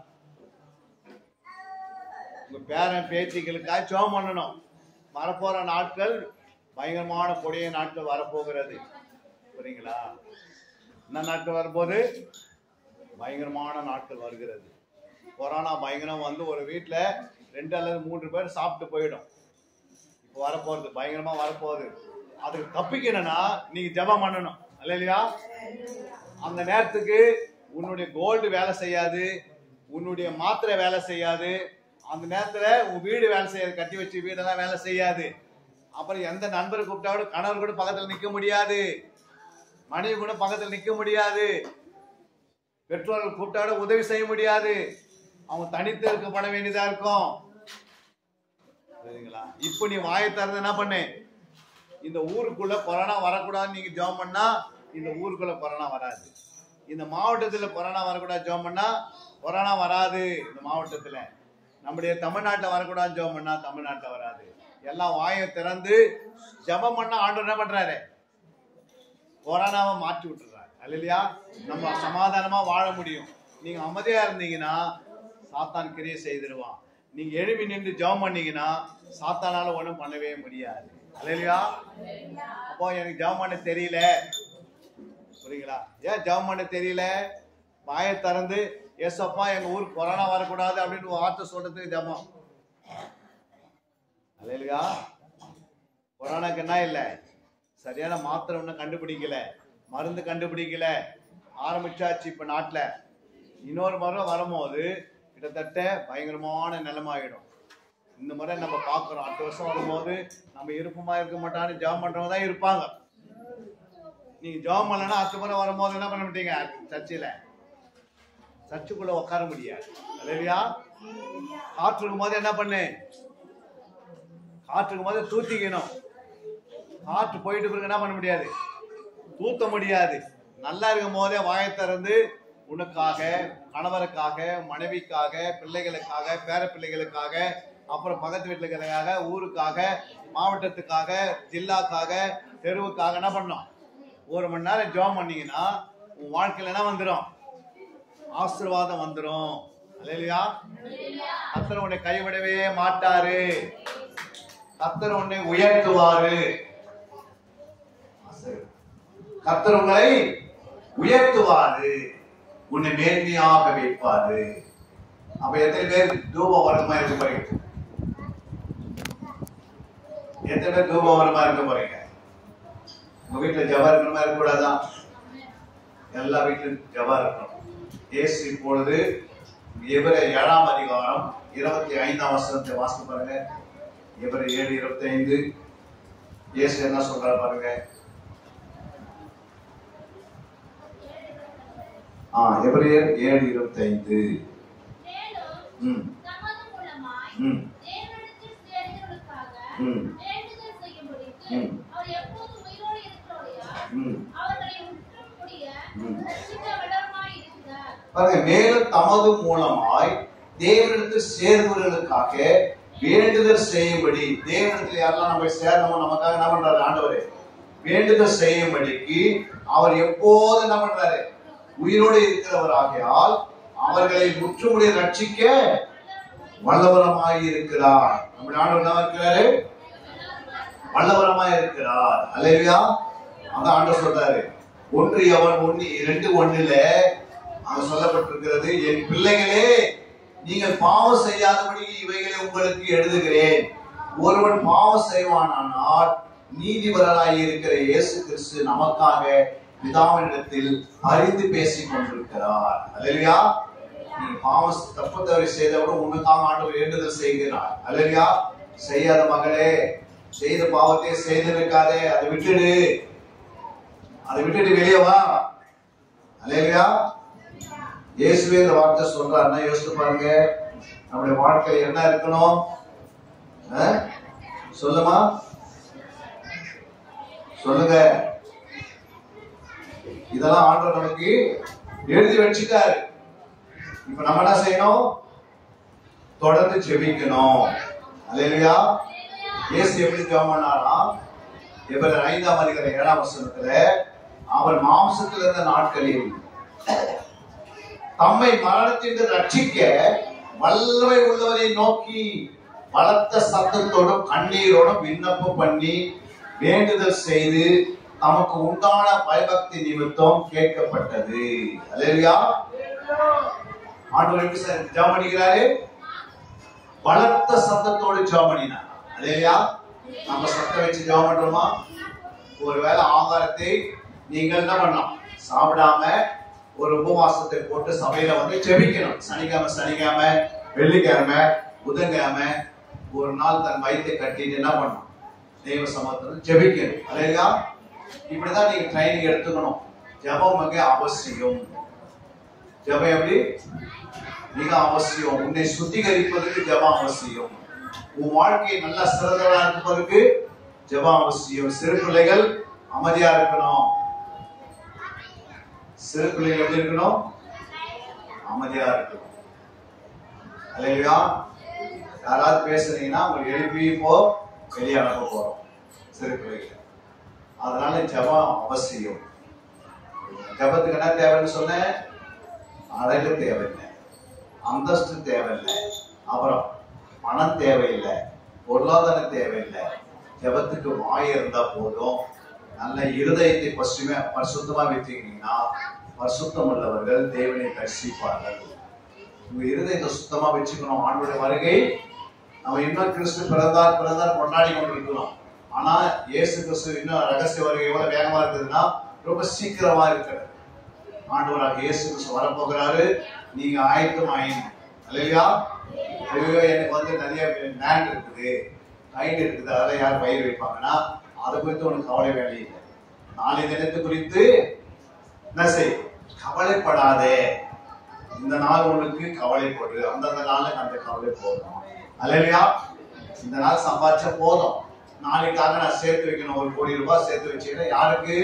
உங்க பேரன் பேத்திகளுக்காக ஜெபம் பண்ணணும் வரப்போற நாட்கள் பயங்கரமான கொடிய நாட்கள் வரப்போகிறது புரியுங்களா என்ன நாட்கள் வரப்போகுது பயங்கரமான நாட்கள் வருகிறது கொரோனா பயங்கரம் வந்து ஒரு வீட்டில் ரெண்டு அல்லது மூன்று பேர் சாப்பிட்டு போயிடும் இப்போ வரப்போகுது பயங்கரமா வரப்போகுது அதுக்கு தப்பிக்கணும்னா நீங்க ஜெபம் பண்ணணும் இல்லையா அந்த நேரத்துக்கு உன்னுடைய கோல்டு வேலை செய்யாது உன்னுடைய மாத்திரை வேலை செய்யாது அந்த நேரத்துல உன் வீடு வேலை செய்யாது கட்டி வச்சு வீடெல்லாம் வேலை செய்யாது அப்புறம் எந்த நண்பரை கூப்பிட்டா கூட கணவர் கூட பக்கத்துல நிக்க முடியாது மனைவி கூட பக்கத்துல நிக்க முடியாது பெற்றோர்கள் கூப்பிட்டா கூட உதவி செய்ய முடியாது அவங்க தனித்து இருக்கப்பட வேண்டியதா இருக்கும் சரிங்களா இப்போ நீ வாயை திறந்து என்ன பண்ணு இந்த ஊருக்குள்ள கொரோனா வரக்கூடாதுன்னு நீங்க ஜெபம் பண்ணா இந்த ஊருக்குள்ள கொரோனா வராது இந்த மாவட்டத்துல கொரோனா வரக்கூடாது ஜெபம் பண்ணா கொரோனா வராது இந்த மாவட்டத்துல நம்முடைய தமிழ்நாட்டுல வரக்கூடாது ஜெபம் பண்ணா தமிழ்நாட்டுல வராது எல்லாம் வாயை திறந்து ஜெபம் பண்ணா ஆண்டவர் என்ன பண்றாரு கொரோனாவை மாற்றி விட்டுறாரு இல்லையா நம்ம சமாதானமா வாழ முடியும் நீங்க அமைதியா இருந்தீங்கன்னா சாத்தான் கிரியை செய்திருவான் நீங்க எழுப்பி நின்று ஜெபம் பண்ணீங்கன்னா சாத்தானால ஒண்ணும் பண்ணவே முடியாது இல்லையா அப்போ எனக்கு ஜெபம் பண்ண தெரியல புரியுங்களா ஏன் ஜெபம் பண்ண தெரியல வாயை திறந்து ஏசப்பா எங்க ஊருக்கு கொரோனா வரக்கூடாது அப்படின்னு ஒரு வார்த்தை சொல்றதுக்கு ஜெபம் இல்லையா கொரோனாக்கு என்ன இல்லை சரியான மாத்திரை ஒன்றும் கண்டுபிடிக்கல மருந்து கண்டுபிடிக்கல ஆரம்பிச்சாச்சு இப்ப நாட்டுல இன்னொரு முறை வரும்போது கிட்டத்தட்ட பயங்கரமான நிலைமாயிடும் இந்த முறை நம்ம பார்க்குறோம் அடுத்த வருஷம் வரும்போது நம்ம இருப்போமா இருக்க மாட்டான்னு ஜாம் பண்றவங்க தான் இருப்பாங்க நீங்க ஜாம் பண்ணலன்னா அடுத்த முறை வரும்போது என்ன பண்ண மாட்டீங்க சர்ச்சில் சர்ச்சுக்குள்ள உட்கார முடியாது இல்லையா காற்று இருக்கும் போது என்ன பண்ணு காற்று இருக்கும் போது தூத்திக்கணும் காற்று போயிட்டு பிறகு என்ன பண்ண முடியாது தூத்த முடியாது நல்லா இருக்கும் போதே வாயை திறந்து உனக்காக கணவருக்காக மனைவிக்காக பிள்ளைகளுக்காக பேர பிள்ளைகளுக்காக அப்புறம் பக்கத்து வீட்டுகளுக்காக ஊருக்காக மாவட்டத்துக்காக ஜில்லாக்காக தெருவுக்காக என்ன பண்ணோம் ஒரு மணி நேரம் ஜெபம் பண்ணீங்கன்னா உன் வாழ்க்கையில என்ன வந்துடும் ஆசீர்வாதம் வந்துடும் இல்லையா கத்தர் உன்னை கைவிடவே மாட்டாரு கத்தர் உன்னை உயர்த்துவாரு கத்தர் உங்களை உயர்த்துவாரு உன்னை மேன்மையாக வைப்பாரு அப்ப எத்தனை பேர் தூப வரமா இருக்க போறீங்க எத்தனை பேர் தூப வரமா இருக்க போறீங்க உங்க வீட்டுல ஜபா இருக்கிற மாதிரி இருக்கக்கூடாதா எல்லா வீட்டிலும் ஜபா இருக்கணும் இயேசு இப்பொழுது எவர ஏழாம் அதிகாரம் இருபத்தி ஐந்தாம் வசனத்தை வாசித்து பாருங்க எவர ஏழு இருபத்தி ஐந்து இயேசு என்ன சொல்றாரு பாருங்க ஆ எபிரேயர் ஏழு இருபத்தி ஐந்து மேலும் ம் தமது மூலமாய் ம் தேவனிடத்தில் சேர்ந்தவர்களுக்காக ம். வேண்டுதல் செய்யும்படிக்கு ம். அவர் எப்போதும் உயிரோடு இருக்கிறோடையால் ம் அவர்களை முற்றும் முடிய ம். ரட்சிக்க வல்லவருமாய் இருக்கிறார் பாருங்க மேலும் தமது மூலமாய் தேவனிடத்தில் சேர்ந்தவர்களுக்காக வேண்டுதல் செய்யும்படி தேவனிடத்தில் யாரெல்லாம் நம்ம சேரணுமோ நமக்காக என்ன பண்றாரு ஆண்டவரே வேண்டுதல் செய்யும்படிக்கு அவர் எப்போது என்ன பண்றாரு உயிரோடு இருக்கிறவராகையால் அவர்களை முற்றுமுடி ரட்சிக்க வல்லவரமாய் இருக்கிறார் நம்முடைய ஆண்டவர் என்ன இருக்கிறாரு வல்லவரமாய் இருக்கிறார் அல்லையா அதான் ஆண்டவர் சொல்றாரு ஒன்று எவன் ஒண்ணு இரண்டு ஒண்ணுல அங்க சொல்லப்பட்டிருக்கிறது என் பிள்ளைகளே நீங்கள் பாவம் செய்யாதபடி இவைகளை உங்களுக்கு எழுதுகிறேன் ஒருவன் பாவம் செய்வானானால் நீதிபரராய் இருக்கிற இயேசு கிறிஸ்து நமக்காக பிதாவினிடத்தில் அறிந்து பேசிக் கொண்டிருக்கிறார் அல்லையா நீ பாவம் தப்பு தவறி செய்தவிட உனக்காக ஆண்டவர் வேண்டுதல் செய்கிறார் அல்லையா செய்யாத மகளே செய்த பாவத்தை செய்திருக்காதே அதை விட்டுடு அதை விட்டுட்டு வெளியே வா அல்லையா இயேசுவே இந்த வார்த்தை சொல்றாருன்னா யோசிச்சு பாருங்க நம்முடைய வாழ்க்கையில் என்ன இருக்கணும் ஆ? சொல்லுமா சொல்லுங்க இதெல்லாம் ஆண்டவர் நமக்கு எழுதி வச்சுட்டாரு இப்ப நம்ம என்ன செய்யணும் தொடர்ந்து ஜெபிக்கணும் அல்லையா இயேசு எப்படி ஜெபம் பண்ணாராம் இவர் ஐந்தாம் அதிகாரம் ஏழாம் வசனத்துல அவர் மாம்சத்தில் இருந்த நாட்களில் தம்மை மரணத்திற்கு ரட்சிக்க வல்லமை உள்ளவரை நோக்கி பலத்த சத்தத்தோடும் கண்ணீரோடும் விண்ணப்பம் பண்ணி வேண்டுதல் செய்து தமக்கு உண்டான பயபக்தி நிமித்தம் கேட்கப்பட்டது அல்லையா ஆண்டவர் எப்படி சார் ஜெபம் பண்ணிக்கிறாரு பலத்த சத்தத்தோடு ஜெபம் பண்ணினார் அல்லையா நம்ம சத்தம் வச்சு ஜெபம் பண்றோமா ஒருவேளை ஆகாரத்தை நீங்கள் என்ன பண்ணலாம் சாப்பிடாம ஒரு உபவாசத்தை போட்டு சபையில வந்து ஜெபிக்கணும் சனிக்கிழமை சனிக்கிழமை வெள்ளிக்கிழமை புதன்கிழமை ஒரு நாள் தன் வயித்தை கட்டிட்டு என்ன பண்ணணும் தெய்வ சமத்துல ஜெபிக்கணும் அல்லையா இப்படிதான் நீங்க ட்ரைனிங் எடுத்துக்கணும் ஜெபம் மிக அவசியம் ஜெபம் எப்படி மிக அவசியம் உன்னை சுத்திகரிப்பதற்கு ஜெபம் அவசியம் உன் வாழ்க்கையை நல்லா சிறந்ததா இருப்பதற்கு ஜெபம் அவசியம் சிறு பிள்ளைகள் அமைதியா இருக்கணும் சிறு பிள்ளைகள் எப்படி இருக்கணும் அமைதியா இருக்கணும் அல்லையா யாராவது பேசுறீங்கன்னா உங்களுக்கு எழுப்பி இப்போ வெளியே அனுப்ப போறோம் சிறு பிள்ளைகள் அதனால ஜெபம் அவசியம் ஜெபத்துக்கு என்ன தேவைன்னு சொன்னேன் அழகு தேவையில்லை அந்தஸ்து தேவையில்லை அப்புறம் பணம் தேவையில்லை பொருளாதாரம் தேவையில்லை ஜெபத்துக்கு வாய் இருந்தா போதும் நல்ல இருதயத்தை பசுமை பரிசுத்தமா வச்சுக்கிட்டீங்கன்னா பரிசுத்தம் உள்ளவர்கள் தேவனை தரிசிப்பார்கள் உங்க இருதயத்தை சுத்தமா வச்சுக்கணும் ஆண்டுடைய வருகை நம்ம இன்னும் கிறிஸ்து பிறந்தார் பிறந்தார் கொண்டாடி கொண்டிருக்கிறோம் ஆனா இயேசு கிறிஸ்து இன்னும் ரகசிய வருகை எவ்வளவு வேகமா இருக்குதுன்னா ரொம்ப சீக்கிரமா இருக்கிறது ஆண்டவராக இயேசு கிறிஸ்து வரப்போகிறாரு நீங்க ஆயத்தம் ஆயினும் இல்லையா ஐயோ எனக்கு வந்து நிறைய லேண்ட் இருக்குது ரைட் இருக்குது அதெல்லாம் யார் பயிர் வைப்பாங்கன்னா அதை குறித்து உனக்கு கவலை வேலை இல்லை நாளை தினத்தை குறித்து என்ன செய் கவலைப்படாதே இந்த நாள் உனக்கு கவலைப்படு அந்தந்த நாளுக்கு அந்த கவலை போதும் அல்லையா இந்த நாள் சம்பாதிச்சா போதும் நாளைக்காக நான் சேர்த்து வைக்கணும் ஒரு கோடி ரூபாய் சேர்த்து வச்சீங்கன்னா யாருக்கு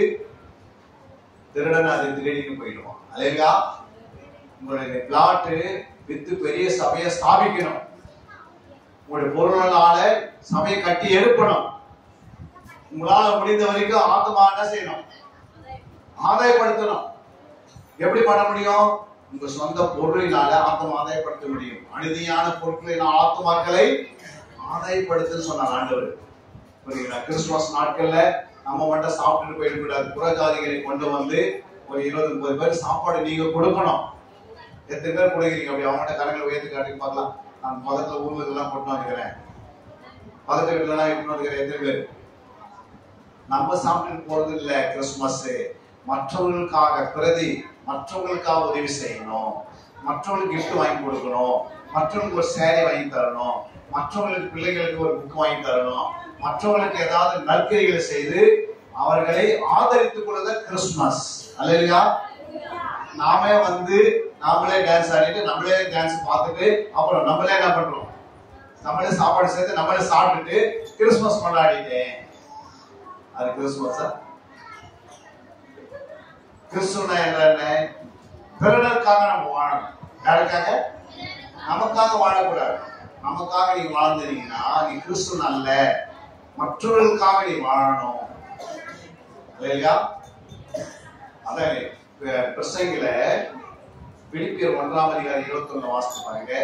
திருடன் அதை திருடிட்டு போயிடுவான் அல்லையா உங்களுடைய பிளாட்டு வித்து பெரிய சபையை ஸ்தாபிக்கணும் உங்களுடைய பொருளால சபையை கட்டி எழுப்பணும் உங்களால முடிந்த வரைக்கும் ஆத்மா என்ன செய்யணும் ஆதாயப்படுத்தணும் எப்படி பண்ண முடியும் உங்க சொந்த பொருளினால ஆத்மா ஆதாயப்படுத்த முடியும் அனுதியான பொருட்களினால் ஆத்மாக்களை ஆதாயப்படுத்துன்னு சொன்னார் ஆண்டவர் புரியுங்களா கிறிஸ்துமஸ் நாட்கள்ல நம்ம மட்டும் சாப்பிட்டுட்டு போயிடக்கூடாது புறஜாதிகளை கொண்டு வந்து ஒரு இருபது முப்பது பேர் சாப்பாடு நீங்க கொடுக்கணும் எத்தனை பேர் கொடுக்குறீங்க அப்படி அவங்கள்ட்ட கரங்களை உயர்த்தி காட்டி பார்க்கலாம் நான் பக்கத்துல ஊர்ல இதெல்லாம் கொண்டு வந்துக்கிறேன் பக்கத்து வீட்டுல எல்லாம் கொண்டு வந்துக்கிறேன் எத்தனை பேர் நம்ம சாப்பிட்டு போறது இல்ல கிறிஸ்துமஸ் மற்றவர்களுக்காக பிரதி மற்றவங்களுக்காக உதவி செய்யணும் மற்றவங்களுக்கு gift வாங்கி கொடுக்கணும் மற்றவங்களுக்கு ஒரு சேலை வாங்கி தரணும் மற்றவங்களுக்கு பிள்ளைகளுக்கு ஒரு புக் வாங்கி தரணும் மற்றவங்களுக்கு ஏதாவது நற்கரிகளை செய்து அவர்களை ஆதரித்துக் கொள்வது கிறிஸ்துமஸ் அல்லையா நாமே வந்து நாமளே டான்ஸ் ஆடிட்டு நம்மளே டான்ஸ் பார்த்துட்டு அப்புறம் நம்மளே என்ன பண்றோம் நம்மளே சாப்பாடு சேர்த்து நம்மளே சாப்பிட்டுட்டு கிறிஸ்துமஸ் கொண்டாடிட்டேன் அது கிறிஸ்துமஸா கிறிஸ்துவனா என்ற என்ன பிறருக்காக நம்ம வாழணும் யாருக்காக நமக்காக வாழக்கூடாது நமக்காக நீ வாழ்ந்துறீங்கன்னா நீ கிறிஸ்துவன் அல்ல மற்றவர்களுக்காக நீ வாழணும் இல்லையா அதான் இப்ப பிரசங்கில பிலிப்பியர் ஒன்றாம் அதிகாரம் இருபத்தி ஒண்ணு வாசித்து பாருங்க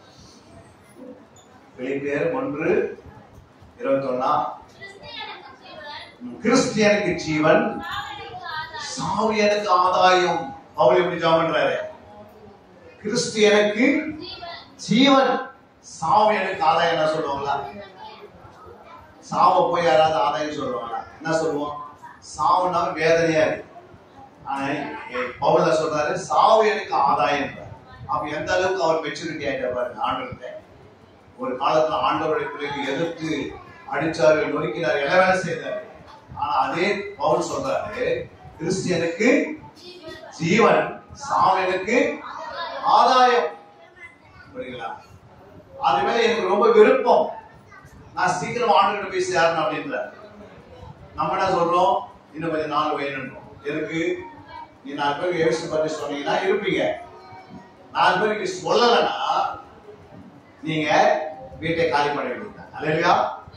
பிலிப்பியர் ஒன்று இருபத்தி ஒன்னா கிறிஸ்தியனுக்கு ஜீவன் கிறிஸ்தியனுக்கு ஜீவன் சாவனுக்கு ஆதாயம். சாவு எனக்கு ஆதாயம் பவுல் எப்படி ஜாம் பண்றாரு கிறிஸ்தியனுக்கு ஜீவன் ஜீவன் சாவு எனக்கு ஆதாயம் என்ன சொல்லுவாங்களா சாவை போய் யாராவது ஆதாயம் சொல்லுவாங்களா என்ன சொல்லுவோம் சாவுனா வேதனையா இருக்கு ஆனா இ- பவுல்ல சொல்றாரு சாவு எனக்கு ஆதாயம் அப்ப எந்த அளவுக்கு அவர் மெச்சூரிட்டி ஆயிட்டார் பாருங்க ஆண்டவர்கிட்ட ஒரு காலத்துல ஆண்டவருடைய பிள்ளைக்கு எதிர்த்து அடிச்சாரு நொறுக்கினார் எல்லாம் வேலை செய்தாரு ஆனா அதே பவுல் சொல்றாரு கிறிஸ்டியனுக்கு ஜீவன் சாவனுக்கு ஆதாயம் புரியுங்களா அது மேல எனக்கு ரொம்ப விருப்பம் நான் சீக்கிரம் ஆண்டுகிட்ட போய் சேரணும் அப்படின்றாரு நம்ம என்ன சொல்றோம் இன்னும் கொஞ்சம் நாள் வேணும்ன்றோம் எதுக்கு நீ நாலு பேருக்கு யோசிச்சு பற்றி சொன்னீங்கன்னா இருப்பீங்க நாலு பேருக்கு சொல்லலைன்னா நீங்க வீட்டை காலி பண்ண வேண்டியது அல்லையா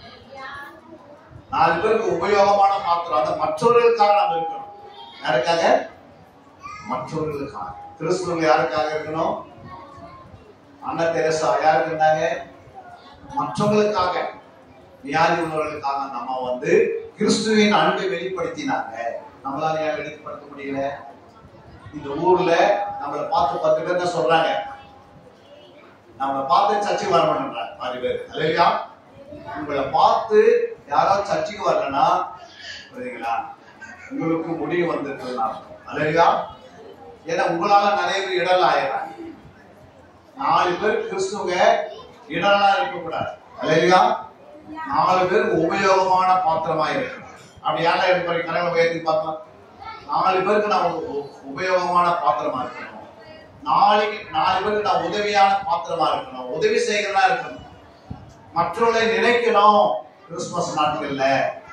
நாலு பேருக்கு உபயோகமான பாத்திரம் அந்த மற்றவர்களுக்காக நம்ம இருக்கணும் யாருக்காக மற்றவர்களுக்காக கிறிஸ்துவங்க யாருக்காக இருக்கணும் அண்ணா தெரசா யாருக்கு இருந்தாங்க மற்றவங்களுக்காக வியாதி உள்ளவர்களுக்காக அந்த அம்மா வந்து கிறிஸ்துவின் அன்பை வெளிப்படுத்தினாங்க நம்மளால ஏன் வெளிப்படுத்த முடியல இந்த ஊர்ல நம்மளை பார்த்து பத்து பேர் தான் சொல்றாங்க நம்மளை பார்த்து சர்ச்சைக்கு வர மாட்டேன்றாங்க பாதி பேர் இல்லையா உங்களை பார்த்து யாராவது சர்ச்சைக்கு வரலன்னா புரியுதுங்களா உங்களுக்கு முடிவு வந்திருக்குதுன்னு அர்த்தம் இல்லையா ஏன்னா உங்களால நிறைய பேர் இடல் ஆயிடுறாங்க நாலு பேர் கிறிஸ்துவங்க இடலா இருக்கக்கூடாது இல்லையா நாலு பேருக்கு உபயோகமான பாத்திரமா இருக்கணும் அப்படி யாரா இருப்பாரு கனவு உயர்த்தி பார்த்தோம் நாலு பேருக்கு நான் உ- உபயோகமான பாத்திரமா இருக்கணும் நாளைக்கு நாலு பேருக்கு நான் உதவியான பாத்திரமா இருக்கணும் உதவி செய்கிறதா இருக்கணும் மற்றவர்களை நினைக்கணும் கிறிஸ்துமஸ் நாட்கள்ல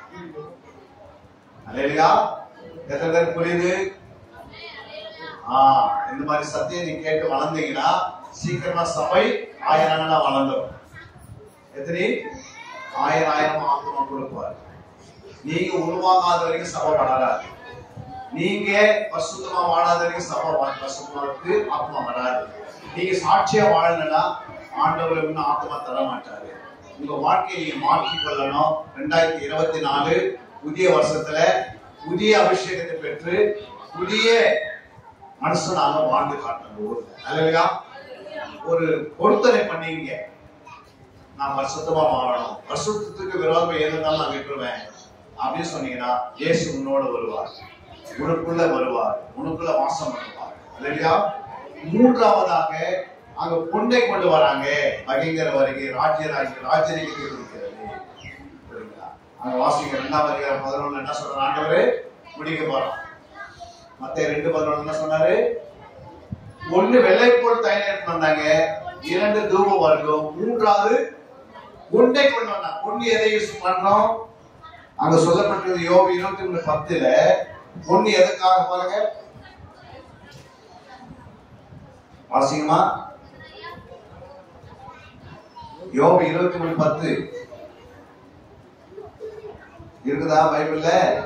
இல்லையா எத்தனை பேர் புரியுது ஆ இந்த மாதிரி சத்தியம் நீ கேட்டு வளர்ந்தீங்கன்னா சீக்கிரமா சபை ஆயிரம் வளர்ந்துடும் எத்தனை ஆயிரம் ஆயிரம் ஆத்மா கொடுப்பார் நீங்க உருவாகாத வரைக்கும் சபை வளராது நீங்க பசுத்தமா வாழாத வரைக்கும் சபை வா- பசுத்தமாவுக்கு ஆத்மா வராது நீங்க சாட்சியா வாழணும்னா ஆண்டவர் இன்னும் ஆத்மா தர மாட்டாரு உங்க வாழ்க்கையை நீங்க மாற்றிக் கொள்ளணும் ரெண்டாயிரத்தி இருபத்தி நாலு புதிய வருஷத்துல புதிய அபிஷேகத்தை பெற்று புதிய மனுஷனாக வாழ்ந்து காட்டணும் ஊர்ல அல்லையா ஒரு பொருத்தனை பண்ணீங்க நான் பரிசுத்தமா வாழணும் பரிசுத்தத்துக்கு விரோதம் எது இருந்தாலும் நான் விட்டுருவேன் அப்படின்னு சொன்னீங்கன்னா இயேசு உன்னோட வருவார் உனக்குள்ள வருவார் உனக்குள்ள வாசம் பண்ணுவார் இல்லையா மூன்றாவதாக அங்க பொண்ணை கொண்டு வராங்க பகிங்கர வருகை ராஜ்ய ராஜ்ய ராஜரிகத்தை கொடுக்கிறது புரியுங்களா அங்க வாசிக்க ரெண்டாம் அதிகாரம் பதினொன்னு என்ன சொல்ற ஆண்டவரு முடிக்க போறோம் மத்த ரெண்டு பதினொன்னு என்ன சொன்னாரு ஒண்ணு வெள்ளைப்போல் தைலம் எடுத்து வந்தாங்க இரண்டு தூப வர்க்கம் மூன்றாவது பொண்ணை கொண்டு வந்தாங்க பொண்ணு எதை யூஸ் பண்றோம் அங்க சொல்லப்பட்டது யோபு இருபத்தி மூணு பத்துல பொண்ணு எதுக்காக பாருங்க வாசிங்கம்மா யோபு இருபத்தி மூணு பத்து இருக்குதா பைபிள்ல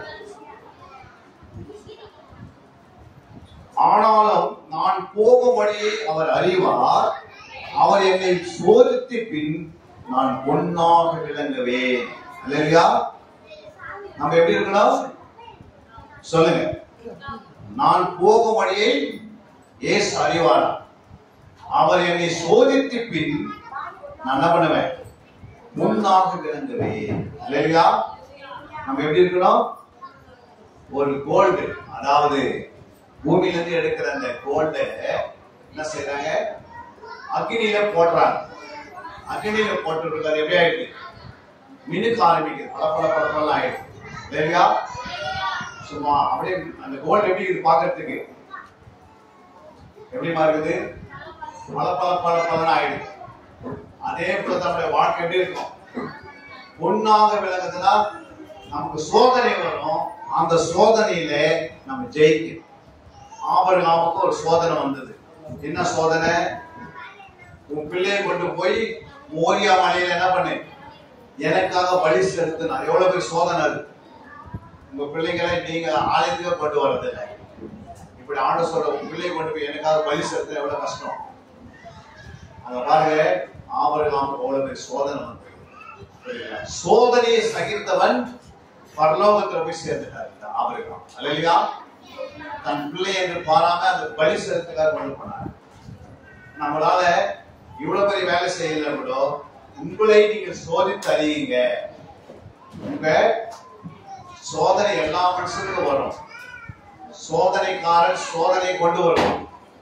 ஆனாலும் நான் போகும் வழியை அவர் அறிவார் அவர் என்னை சோதித்து பின் நான் பொன்னாக விளங்குவேன் இல்லையா நம்ம எப்படி இருக்கணும் சொல்லுங்க நான் போகும் வழியை ஏசு அறிவார் அவர் என்னை சோதித்து பின் நான் என்ன பண்ணுவேன் முன்னாக விளங்குவேன் இல்லையா நம்ம எப்படி இருக்கணும் ஒரு கோல்டு அதாவது பூமியில இருந்து எடுக்கிற அந்த கோல்ட என்ன செய்றாங்க அக்னியில போடுறாங்க அக்னியில போட்டு இருக்காது எப்படி ஆயிடுது மினுக்க ஆரம்பிக்குது பல பல பல பல ஆயிடுது இல்லையா சும்மா அப்படியே அந்த கோல்டு எப்படி இருக்குது பாக்குறதுக்கு எப்படிமா இருக்குது பல பல பல பலன்னு ஆயிடுது அதே போல நம்முடைய வாழ்க்கை எப்படி இருக்கும் பொண்ணாக விளங்குதுன்னா நமக்கு சோதனை வரும் அந்த சோதனையில நம்ம ஜெயிக்கணும் ஆபரகாமுக்கு ஒரு சோதனை வந்தது என்ன சோதனை உன் பிள்ளையை கொண்டு போய் மோரியா மலையில என்ன பண்ணு எனக்காக பலி செலுத்தினா எவ்வளவு பெரிய சோதனை அது உங்க பிள்ளைங்களை நீங்க ஆலயத்துக்கு கொண்டு வரதில்லை இப்படி ஆண்டு சொல்ற உங்க பிள்ளையை கொண்டு போய் எனக்காக பலி செலுத்த எவ்வளவு கஷ்டம் அத பாருங்க ஆபரகாமுக்கு எவ்வளவு பெரிய சோதனை வந்தது புரியுதா? சோதனையை சகித்தவன் பரலோகத்துல போய் சேர்ந்துட்டார் இந்த ஆபரகாம் அல்லையா தன் பிள்ளை என்று பாராம அந்த பலி செலுத்துக்காக கொண்டு போனார் நம்மளால இவ்வளவு பெரிய வேலை செய்யல கூட உங்களை நீங்க சோதித்து அறியுங்க உங்க சோதனை எல்லா மனுஷனுக்கும் வரும் சோதனைக்காரன் சோதனை கொண்டு வருவான்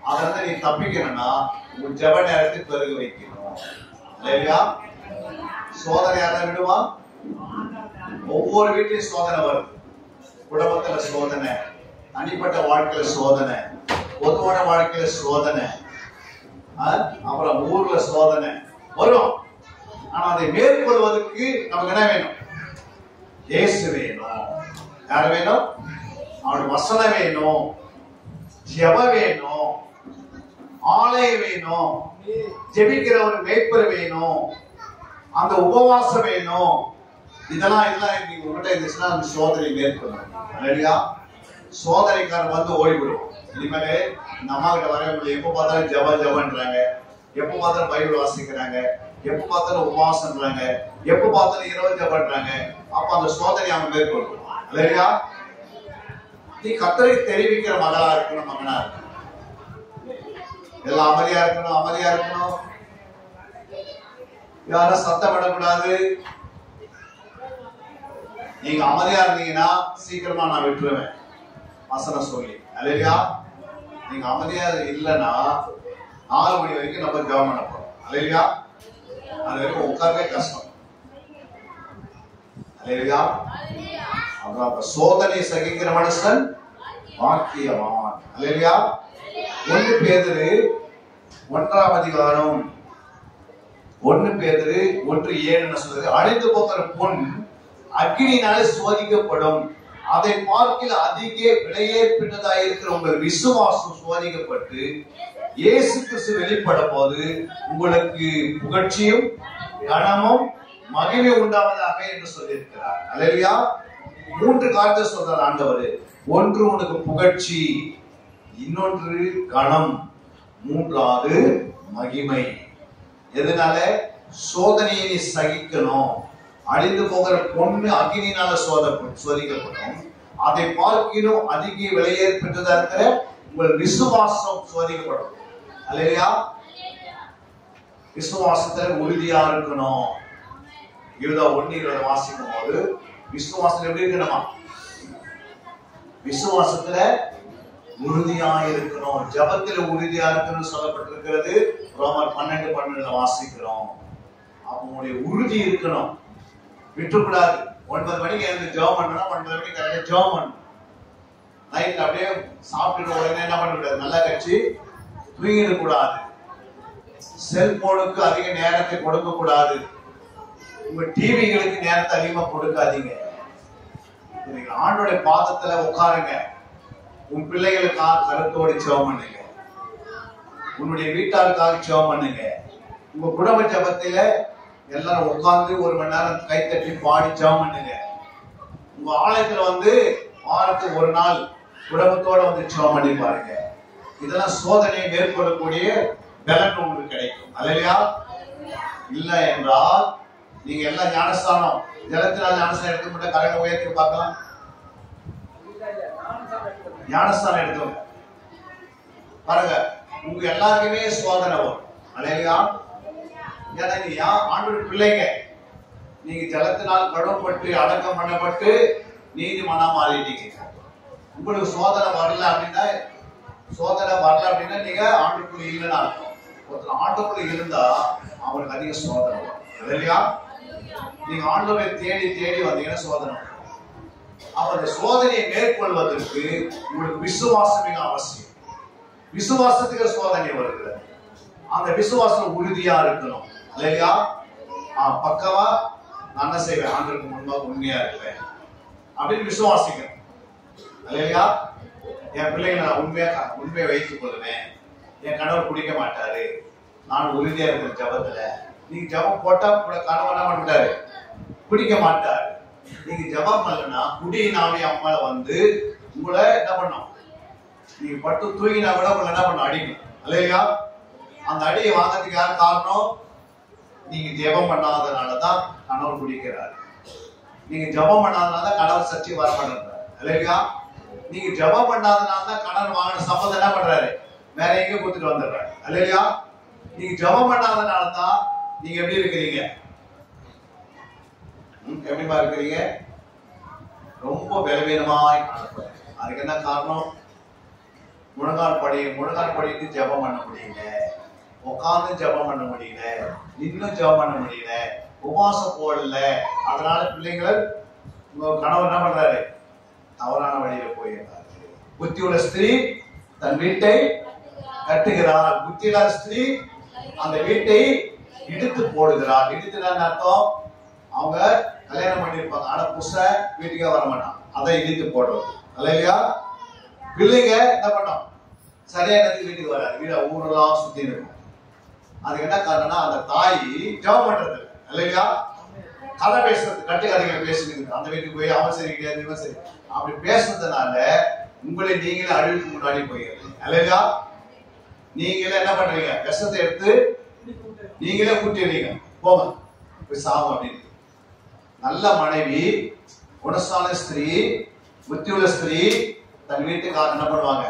அதிலிருந்து நீ தப்பிக்கணும்னா உன் ஜெப நேரத்தை பெருக வைக்கணும் இல்லையா சோதனை யாரை விடுவா ஒவ்வொரு வீட்லயும் சோதனை வருது குடும்பத்துல சோதனை தனிப்பட்ட வாழ்க்கையில சோதனை பொதுவான வாழ்க்கையில சோதனை ஆ? அப்புறம் ஊர்ல சோதனை வரும் ஆனா அதை மேற்கொள்வதற்கு நமக்கு என்ன வேணும் இயேசு வேணும் யார் வேணும் அவனுடைய வசனம் வேணும் ஜெப வேணும் ஆலயம் வேணும் ஜெபிக்கிற ஒரு மேய்ப்பர் வேணும் அந்த உபவாசம் வேணும் இதெல்லாம் இதெல்லாம் நீங்க உங்கள்கிட்ட இருந்துச்சுன்னா அந்த சோதனை மேற்கொள்ளணும் இல்லையா சோதனைக்காரன் வந்து ஓடிவிடும் இனிமேலே இந்த அம்மா கிட்ட வர முடியல எப்ப பார்த்தாலும் ஜப ஜபன்றாங்க எப்ப பார்த்தாலும் பைபிள் வாசிக்கிறாங்க எப்ப பார்த்தாலும் உபவாசம்ன்றாங்க எப்ப பார்த்தாலும் இரவு ஜபன்றாங்க அப்ப அந்த சோதனை அவன் மேற்கொள்ளும் இல்லையா நீ கத்தரை தெரிவிக்கிற மகளா இருக்கணும் மகனா இருக்கணும் எல்லாம் அமைதியா இருக்கணும் அமைதியா இருக்கணும் யாரும் சத்தம் விடக்கூடாது நீங்க அமைதியா இருந்தீங்கன்னா சீக்கிரமா நான் விட்டுருவேன் வசனம் சொல்லி அலையா நீங்க அமைதியா இல்லைன்னா நாலு மணி வரைக்கும் நம்ம ஜெபம் பண்ண போறோம் அலையா அது வரைக்கும் உட்காரவே கஷ்டம் அலையா அப்புறம் அப்ப சோதனை சகிக்கிற மனுஷன் வாக்கியவான் அலையா ஒன்று பேதரு ஒன்றாம் அதிகாரம் ஒன்று பேதரு ஒன்று ஏழுன்னு சொல்றது அழிந்து போகிற பொன் அக்னியினாலே சோதிக்கப்படும் அதை பார்க்கில் அதிக விலையேற்பினதாக இருக்கிற உங்கள் விசுவாசம் சோதிக்கப்பட்டு இயேசு கிறிஸ்து வெளிப்பட போது உங்களுக்கு புகழ்ச்சியும் கனமும் மகிமை உண்டாவதாக என்று சொல்லியிருக்கிறார் அல்லையா மூன்று காரியத்தை சொல்றார் ஆண்டவர் ஒன்று உனக்கு புகழ்ச்சி இன்னொன்று கணம் மூன்றாவது மகிமை எதனால சோதனையை நீ சகிக்கணும் அழிந்து போகிற பொண்ணு அக்னினால சோத சோதிக்கப்படும் அதை பார்க்கிலும் அதிக விலையேற்பட்டதா இருக்கிற உங்கள் விசுவாசம் சோதிக்கப்படும் அல்லையா விசுவாசத்துல உறுதியா இருக்கணும் யூதா ஒன்னு இருபது வாசிக்கும் போது விசுவாசத்துல எப்படி இருக்கணுமா விசுவாசத்துல உறுதியா இருக்கணும் ஜபத்துல உறுதியா இருக்கணும்னு சொல்லப்பட்டிருக்கிறது ரோமர் பன்னெண்டு பன்னெண்டுல வாசிக்கிறோம் அவங்களுடைய உறுதி இருக்கணும் விட்டுக்கூடாது ஒன்பது மணிக்கு எனக்கு ஜெபம் பண்ணணும் ஒன்பது மணிக்கு கரெக்டாக ஜெபம் பண்ணணும் நைட்ல அப்படியே சாப்பிட்டு உடனே என்ன பண்ணக்கூடாது நல்லா கட்சி தூங்கிடக்கூடாது செல்போனுக்கு அதிக நேரத்தை கொடுக்க கூடாது உங்க டிவிகளுக்கு நேரத்தை அதிகமா கொடுக்காதீங்க நீங்க ஆண்டோட பாதத்துல உட்காருங்க உன் பிள்ளைகளுக்காக கருத்தோடு ஜெபம் பண்ணுங்க உன்னுடைய வீட்டாருக்காக ஜெபம் பண்ணுங்க உங்க குடும்ப ஜபத்தில எல்லாரும் உட்கார்ந்து ஒரு மணி நேரம் கைத்தட்டி பாடி ஜெபம் பண்ணுங்க உங்க ஆலயத்துல வந்து வாரத்துக்கு ஒரு நாள் குடும்பத்தோட வந்து ஜெபம் பண்ணி பாருங்க இதெல்லாம் சோதனையை மேற்கொள்ளக்கூடிய பலன் உங்களுக்கு கிடைக்கும் அல்லையா இல்ல என்றால் நீங்க எல்லாம் ஞானஸ்தானம் ஜலத்தினால் ஞானஸ்தானம் எடுக்க மட்டும் கரையில உயர்த்தி பார்க்கலாம் ஞானஸ்தானம் எடுத்தவங்க பாருங்க உங்க எல்லாருக்குமே சோதனை வரும் அல்லையா ஏன்னா நீ யா- ஆண்டோட பிள்ளைங்க நீங்க ஜலத்தினால் கழுவப்பட்டு அடக்கம் பண்ணப்பட்டு நீதிமானா மாறிட்டீங்க உங்களுக்கு சோதனை வரல அப்படின்னா சோதனை வரல அப்படின்னா நீங்க ஆண்டுக்குள்ள இல்லைன்னு அர்த்தம் ஒருத்தர் ஆண்டுக்குள்ள இருந்தா அவருக்கு அதிக சோதனை வரும் இல்லையா நீங்க ஆண்டவரை தேடி தேடி வந்தீங்கன்னா சோதனை வரும் அப்ப அந்த சோதனையை மேற்கொள்வதற்கு உங்களுக்கு விசுவாசம் மிக அவசியம் விசுவாசத்துக்கு சோதனை வருகிறது அந்த விசுவாசம் உறுதியா இருக்கணும் இல்லையா ஆ, பக்கவா நான் என்ன செய்வேன் ஆண்டருக்கு முன்பாக உண்மையா இருப்பேன் அப்படின்னு விசுவாசிக்கணும் இல்லையா என் பிள்ளைகளை நான் உண்மையா உண்மையை வைத்துக் கொள்வேன் என் கணவர் குடிக்க மாட்டாரு நான் உறுதியா இருக்கிற ஜபத்துல நீங்க ஜபம் போட்டா கூட கணவர் என்ன பண்ணிட்டாரு குடிக்க மாட்டாரு நீங்க ஜபம் பண்ணலன்னா குடியின் ஆவி அம்மால வந்து உங்களை என்ன பண்ணும் நீங்க பட்டு தூங்கினா கூட உங்களை என்ன பண்ணும் அடிக்கும் இல்லையா அந்த அடியை வாங்கறதுக்கு யார் காரணம் நீங்க ஜெபம் பண்ணாதனால தான் கணவர் குடிக்கிறார் நீங்க ஜெபம் பண்ணாதனால தான் கணவர் சர்ச்சை வர மாட்டேன்றாரு இல்லையா நீங்க ஜெபம் பண்ணாதனால தான் கணவர் வாங்கின சம்மதம் என்ன பண்றாரு வேற எங்க கொடுத்துட்டு வந்துடுறாரு இல்லையா நீங்க ஜெபம் பண்ணாதனால தான் நீங்க எப்படி இருக்கிறீங்க ம், எப்படிமா இருக்கிறீங்க ரொம்ப பலவீனமாய் காணப்படுறீங்க அதுக்கு என்ன காரணம் முழங்கால் படி முழங்கால் படிட்டு ஜெபம் பண்ண முடியல உட்கார்ந்து ஜெபம் பண்ண முடியல இன்னும் ஜெபம் பண்ண முடியல உபவாசம் போடல அதனால பிள்ளைங்கள் உங்க கணவர் என்ன பண்றாரு தவறான வழியில போயிடுறாரு புத்தியுள்ள ஸ்திரீ தன் வீட்டை கட்டுகிறார் புத்தி இல்லாத ஸ்திரீ அந்த வீட்டை இடித்து போடுகிறார் இடித்துனான்னு அர்த்தம் அவங்க கல்யாணம் பண்ணியிருப்பாங்க ஆனா புதுசா வீட்டுக்கே வர மாட்டான் அதை இடித்து போடுறது இல்லையா பிள்ளைங்க என்ன பண்ணோம் சரியா நேரத்துக்கு வீட்டுக்கு வராது வீட ஊரெல்லாம் சுத்தி இருக்கும் அதுக்கு என்ன காரணம்னா அந்த தாய் ஜெபம் பண்றது இல்ல. இல்லையா கதை பேசுறது கட்டு கதைகளை பேசுறது அந்த வீட்டுக்கு போய் அவன் சரி கிடையாது இவன் சரி அப்படி பேசுறதுனால உங்களை நீங்களே அழிவுக்கு முன்னாடி போயிடுறது இல்லையா நீங்களே என்ன பண்றீங்க விஷத்தை எடுத்து நீங்களே கூட்டிடுறீங்க போங்க போய் சாவும் அப்படின்னு நல்ல மனைவி குணசால ஸ்திரீ புத்தியுள்ள ஸ்திரீ தன் வீட்டுக்காக என்ன பண்ணுவாங்க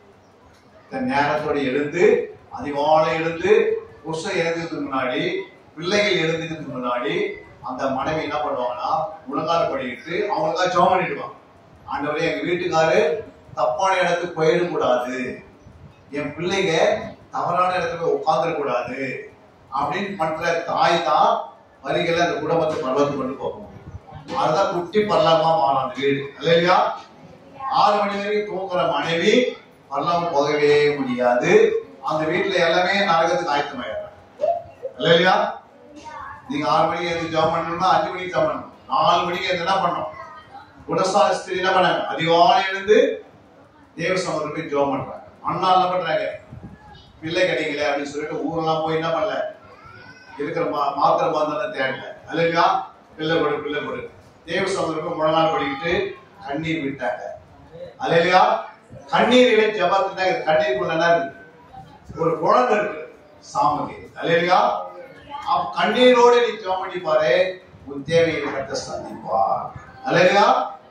தன் நேரத்தோட எழுந்து அதிகாலை எழுந்து புருஷன் எழுந்ததுக்கு முன்னாடி பிள்ளைகள் எழுந்ததுக்கு முன்னாடி அந்த மனைவி என்ன பண்ணுவாங்கன்னா முழங்கால் படிக்கிட்டு அவங்களுக்காக ஜோம் பண்ணிடுவாங்க ஆண்டவரே எங்க வீட்டுக்காரு தப்பான இடத்துக்கு போயிடக் கூடாது என் பிள்ளைங்க தவறான இடத்துல போய் உட்கார்ந்துட கூடாது அப்படின்னு பண்ற தாய் தான் வரிகளை அந்த குடும்பத்தை பரவத்து கொண்டு போக முடியும் அதுதான் குட்டி பரலாமா மாறும் அந்த வீடு இல்லையா ஆறு மணி வரைக்கும் தூங்குற மனைவி பரலாம் போகவே முடியாது அந்த வீட்டுல எல்லாமே நரகத்துக்கு ஆயத்தமாயிடுறாங்க இல்லையா நீங்க ஆறு மணிக்கு எழுந்து ஜாப் பண்ணணும்னா அஞ்சு மணிக்கு ஜாப் பண்ணணும் நாலு மணிக்கு எழுந்து என்ன பண்ணணும் குணசால ஸ்திரீ என்ன பண்ணாங்க அதிகாலை எழுந்து தேவ சமூகத்தில் போய் ஜோம் பண்றாங்க அண்ணா என்ன பண்றாங்க பிள்ளை கிடைக்கல அப்படின்னு சொல்லிட்டு ஊரெல்லாம் போய் என்ன பண்ணல இருக்கிற மா மாத்திரை மருந்தெல்லாம் தேடல அல்லையா பிள்ளை கொடு பிள்ளை கொடு தேவ சமூகத்துக்கு முழங்கால் படிக்கிட்டு கண்ணீர் விட்டாங்க அல்லையா கண்ணீர் இலை ஜபத்துல கண்ணீருக்குள்ள என்ன இருக்கு ஒரு குழந்தை இருக்கு சாமதி அல்லையா அப்ப கண்ணீரோட நீ ஜெபம் பண்ணி பாரு உன் தேவையை கட்ட சந்திப்பார் அல்லையா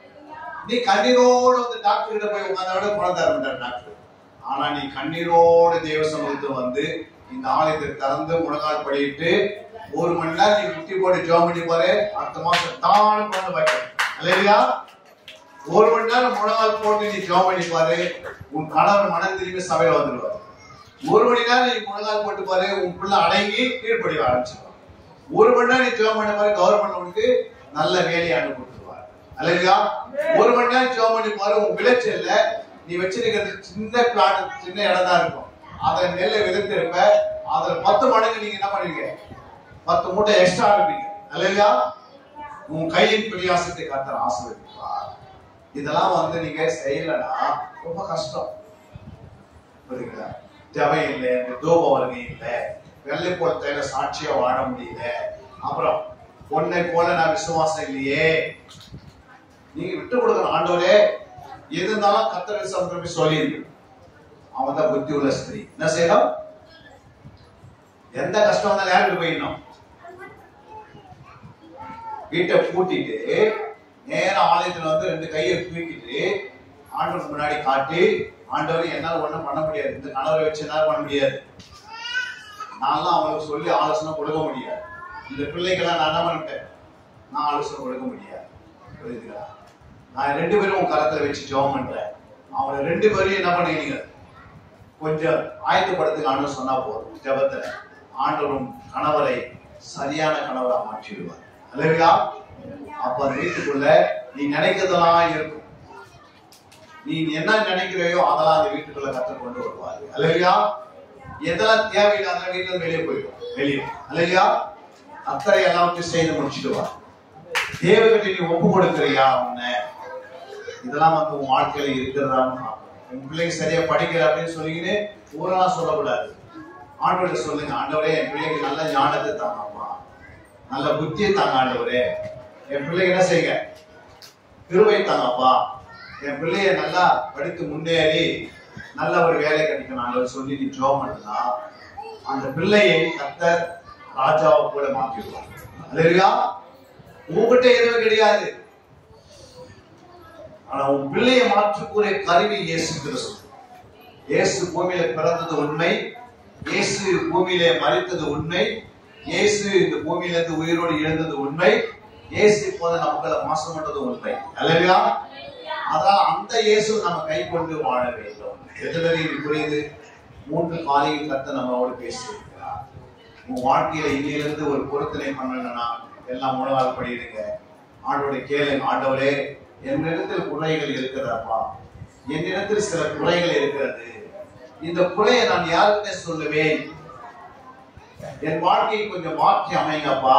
நீ கண்ணீரோடு வந்து டாக்டர் கிட்ட போய் உட்கார்ந்தோட குழந்தை இருந்தார் டாக்டர் ஆனா நீ கண்ணீரோடு தேவ சமூகத்தை வந்து இந்த ஆலயத்தை திறந்து முழங்கால் படிட்டு ஒரு மணி நேரம் நீ விட்டி போட்டு ஜெபம் பண்ணி பாரு அடுத்த மாசம் தானு குழந்தை பாய்க்கணும் இல்லையா ஒரு மணி நேரம் முழங்கால் போட்டு நீ ஜெபம் பண்ணி பாரு உன் கணவர் மனம் திரும்பி சபையில வந்துடுவார் ஒரு மணி நேரம் நீ முழங்கால் போட்டு பாரு உன் பிள்ளை அடங்கி கீழ்ப்படி ஆரம்பிச்சிடும் ஒரு மணி நேரம் நீ ஜெபம் பண்ண பாரு கவர்மெண்ட் உனக்கு நல்ல வேலையை அனுப்பி கொடுத்துருவார் அல்லையா ஒரு மணி நேரம் ஜெபம் பண்ணி பாரு உன் விளைச்சல்ல நீ வச்சிருக்கிறது சின்ன பிளாட் சின்ன இடம் தான் இருக்கும் அதை நெல்லை விதைத்து இருப்ப அதுல பத்து மடங்கு நீங்க என்ன பண்ணுவீங்க பத்து மூட்டை எக்ஸ்ட்ரா இருப்பீங்க அல்லையா உன் கையின் பிரியாசத்தை கத்தர் ஆசீர்வதிப்பார் இதெல்லாம் வந்து நீங்க செய்யலன்னா ரொம்ப கஷ்டம் புரியுங்களா ஜபம் இல்லை இந்த தூப வருகை இல்லை வெள்ளை போலத்தையில சாட்சியா வாழ முடியல அப்புறம் பொண்ணை போல நான் விசுவாசம் இல்லையே நீங்க விட்டு கொடுக்கணும் ஆண்டவரே எது இருந்தாலும் கத்தர் விசுவாசம் சொல்லி அவன் தான் புத்தி உள்ள ஸ்திரீ என்ன செய்யணும் எந்த கஷ்டம் வந்தாலும் யாருக்கு போயிடணும் வீட்டை பூட்டிட்டு நேரா ஆலயத்துல வந்து ரெண்டு கையை தூக்கிட்டு ஆண்டவருக்கு முன்னாடி காட்டி ஆண்டவர் என்னால ஒண்ணும் பண்ண முடியாது இந்த கணவரை வச்சு என்னால பண்ண முடியாது நான்லாம் அவங்களுக்கு சொல்லி ஆலோசனை கொடுக்க முடியாது இந்த பிள்ளைக்கெல்லாம் நான் என்ன பண்ணிட்டேன் நான் ஆலோசனை கொடுக்க முடியாது புரியுதுங்களா நான் ரெண்டு பேரும் உன் கரத்துல வச்சு ஜெபம் பண்றேன் அவங்களை ரெண்டு பேரையும் என்ன பண்ணுவீங்க கொஞ்சம் ஆயத்தப்படுத்துக்கு ஆண்டு சொன்னா போதும் ஜெபத்துல ஆண்டவரும் கணவரை சரியான கணவரா மாற்றிடுவார் அல்லையா அப்ப அந்த வீட்டுக்குள்ள நீ நினைக்கிறதெல்லாம் இருக்கும் நீ என்ன நினைக்கிறையோ அதெல்லாம் அந்த வீட்டுக்குள்ள கத்து கொண்டு வருவாரு அல்லையா எதெல்லாம் தேவையில்லாத வீட்டுல இருந்து வெளியே போயிடும் வெளியே அல்லையா அத்தனை எல்லாத்தையும் செய்து முடிச்சிடுவார் தேவகிட்ட நீ ஒப்பு கொடுக்கிறியா உன்னை இதெல்லாம் வந்து உன் வாழ்க்கையில இருக்கிறதான்னு பார்க்கணும். உன் பிள்ளைங்க சரியா படிக்கல அப்படின்னு சொல்லிக்கிட்டு ஊரெல்லாம் சொல்லக்கூடாது ஆண்டவர்கிட்ட சொல்லுங்க ஆண்டவரே என் பிள்ளைக்கு நல்ல ஞானத்தை தாங்கப்பா நல்ல புத்தியை தாங்க ஆண்டவரே என் பிள்ளைங்க என்ன செய்யுங்க கிருபை தாங்கப்பா என் பிள்ளைய நல்லா படித்து முன்னேறி நல்ல ஒரு வேலை கிடைக்கணும் ஆண்டவர் சொல்லி நீ ஜோம் பண்ணுனா அந்த பிள்ளையை கத்தர் ராஜாவை கூட மாற்றிடுவார் இல்லையா உங்ககிட்ட எதுவும் கிடையாது ஆனா உன் பிள்ளையை மாற்றக்கூடிய கருவி இயேசு கிறிஸ்து இயேசு பூமியில பிறந்தது உண்மை இயேசு பூமியிலே மறித்தது உண்மை இயேசு இந்த பூமியிலிருந்து உயிரோடு எழுந்தது உண்மை இயேசு இப்போது நமக்குள்ள மாசம் பண்றது உண்மை அல்லையா அதான் அந்த இயேசு நம்ம கை கொண்டு வாழ வேண்டும் எத்தனை பேருக்கு புரியுது மூன்று காலையும் கத்த நம்மளோடு பேசியிருக்கிறார் உங்க வாழ்க்கையில இன்னிலிருந்து ஒரு பொருத்தனை பண்ணணும்னா எல்லாம் உணவால் படிடுங்க ஆண்டோட கேளுங்க ஆண்டவரே என்னிடத்தில் குறைகள் இருக்கிறதப்பா என்னிடத்தில் சில குறைகள் இருக்கிறது இந்த குறையை நான் யாருக்கிட்ட சொல்லுவேன் என் வாழ்க்கையை கொஞ்சம் மாற்றி அமைங்கப்பா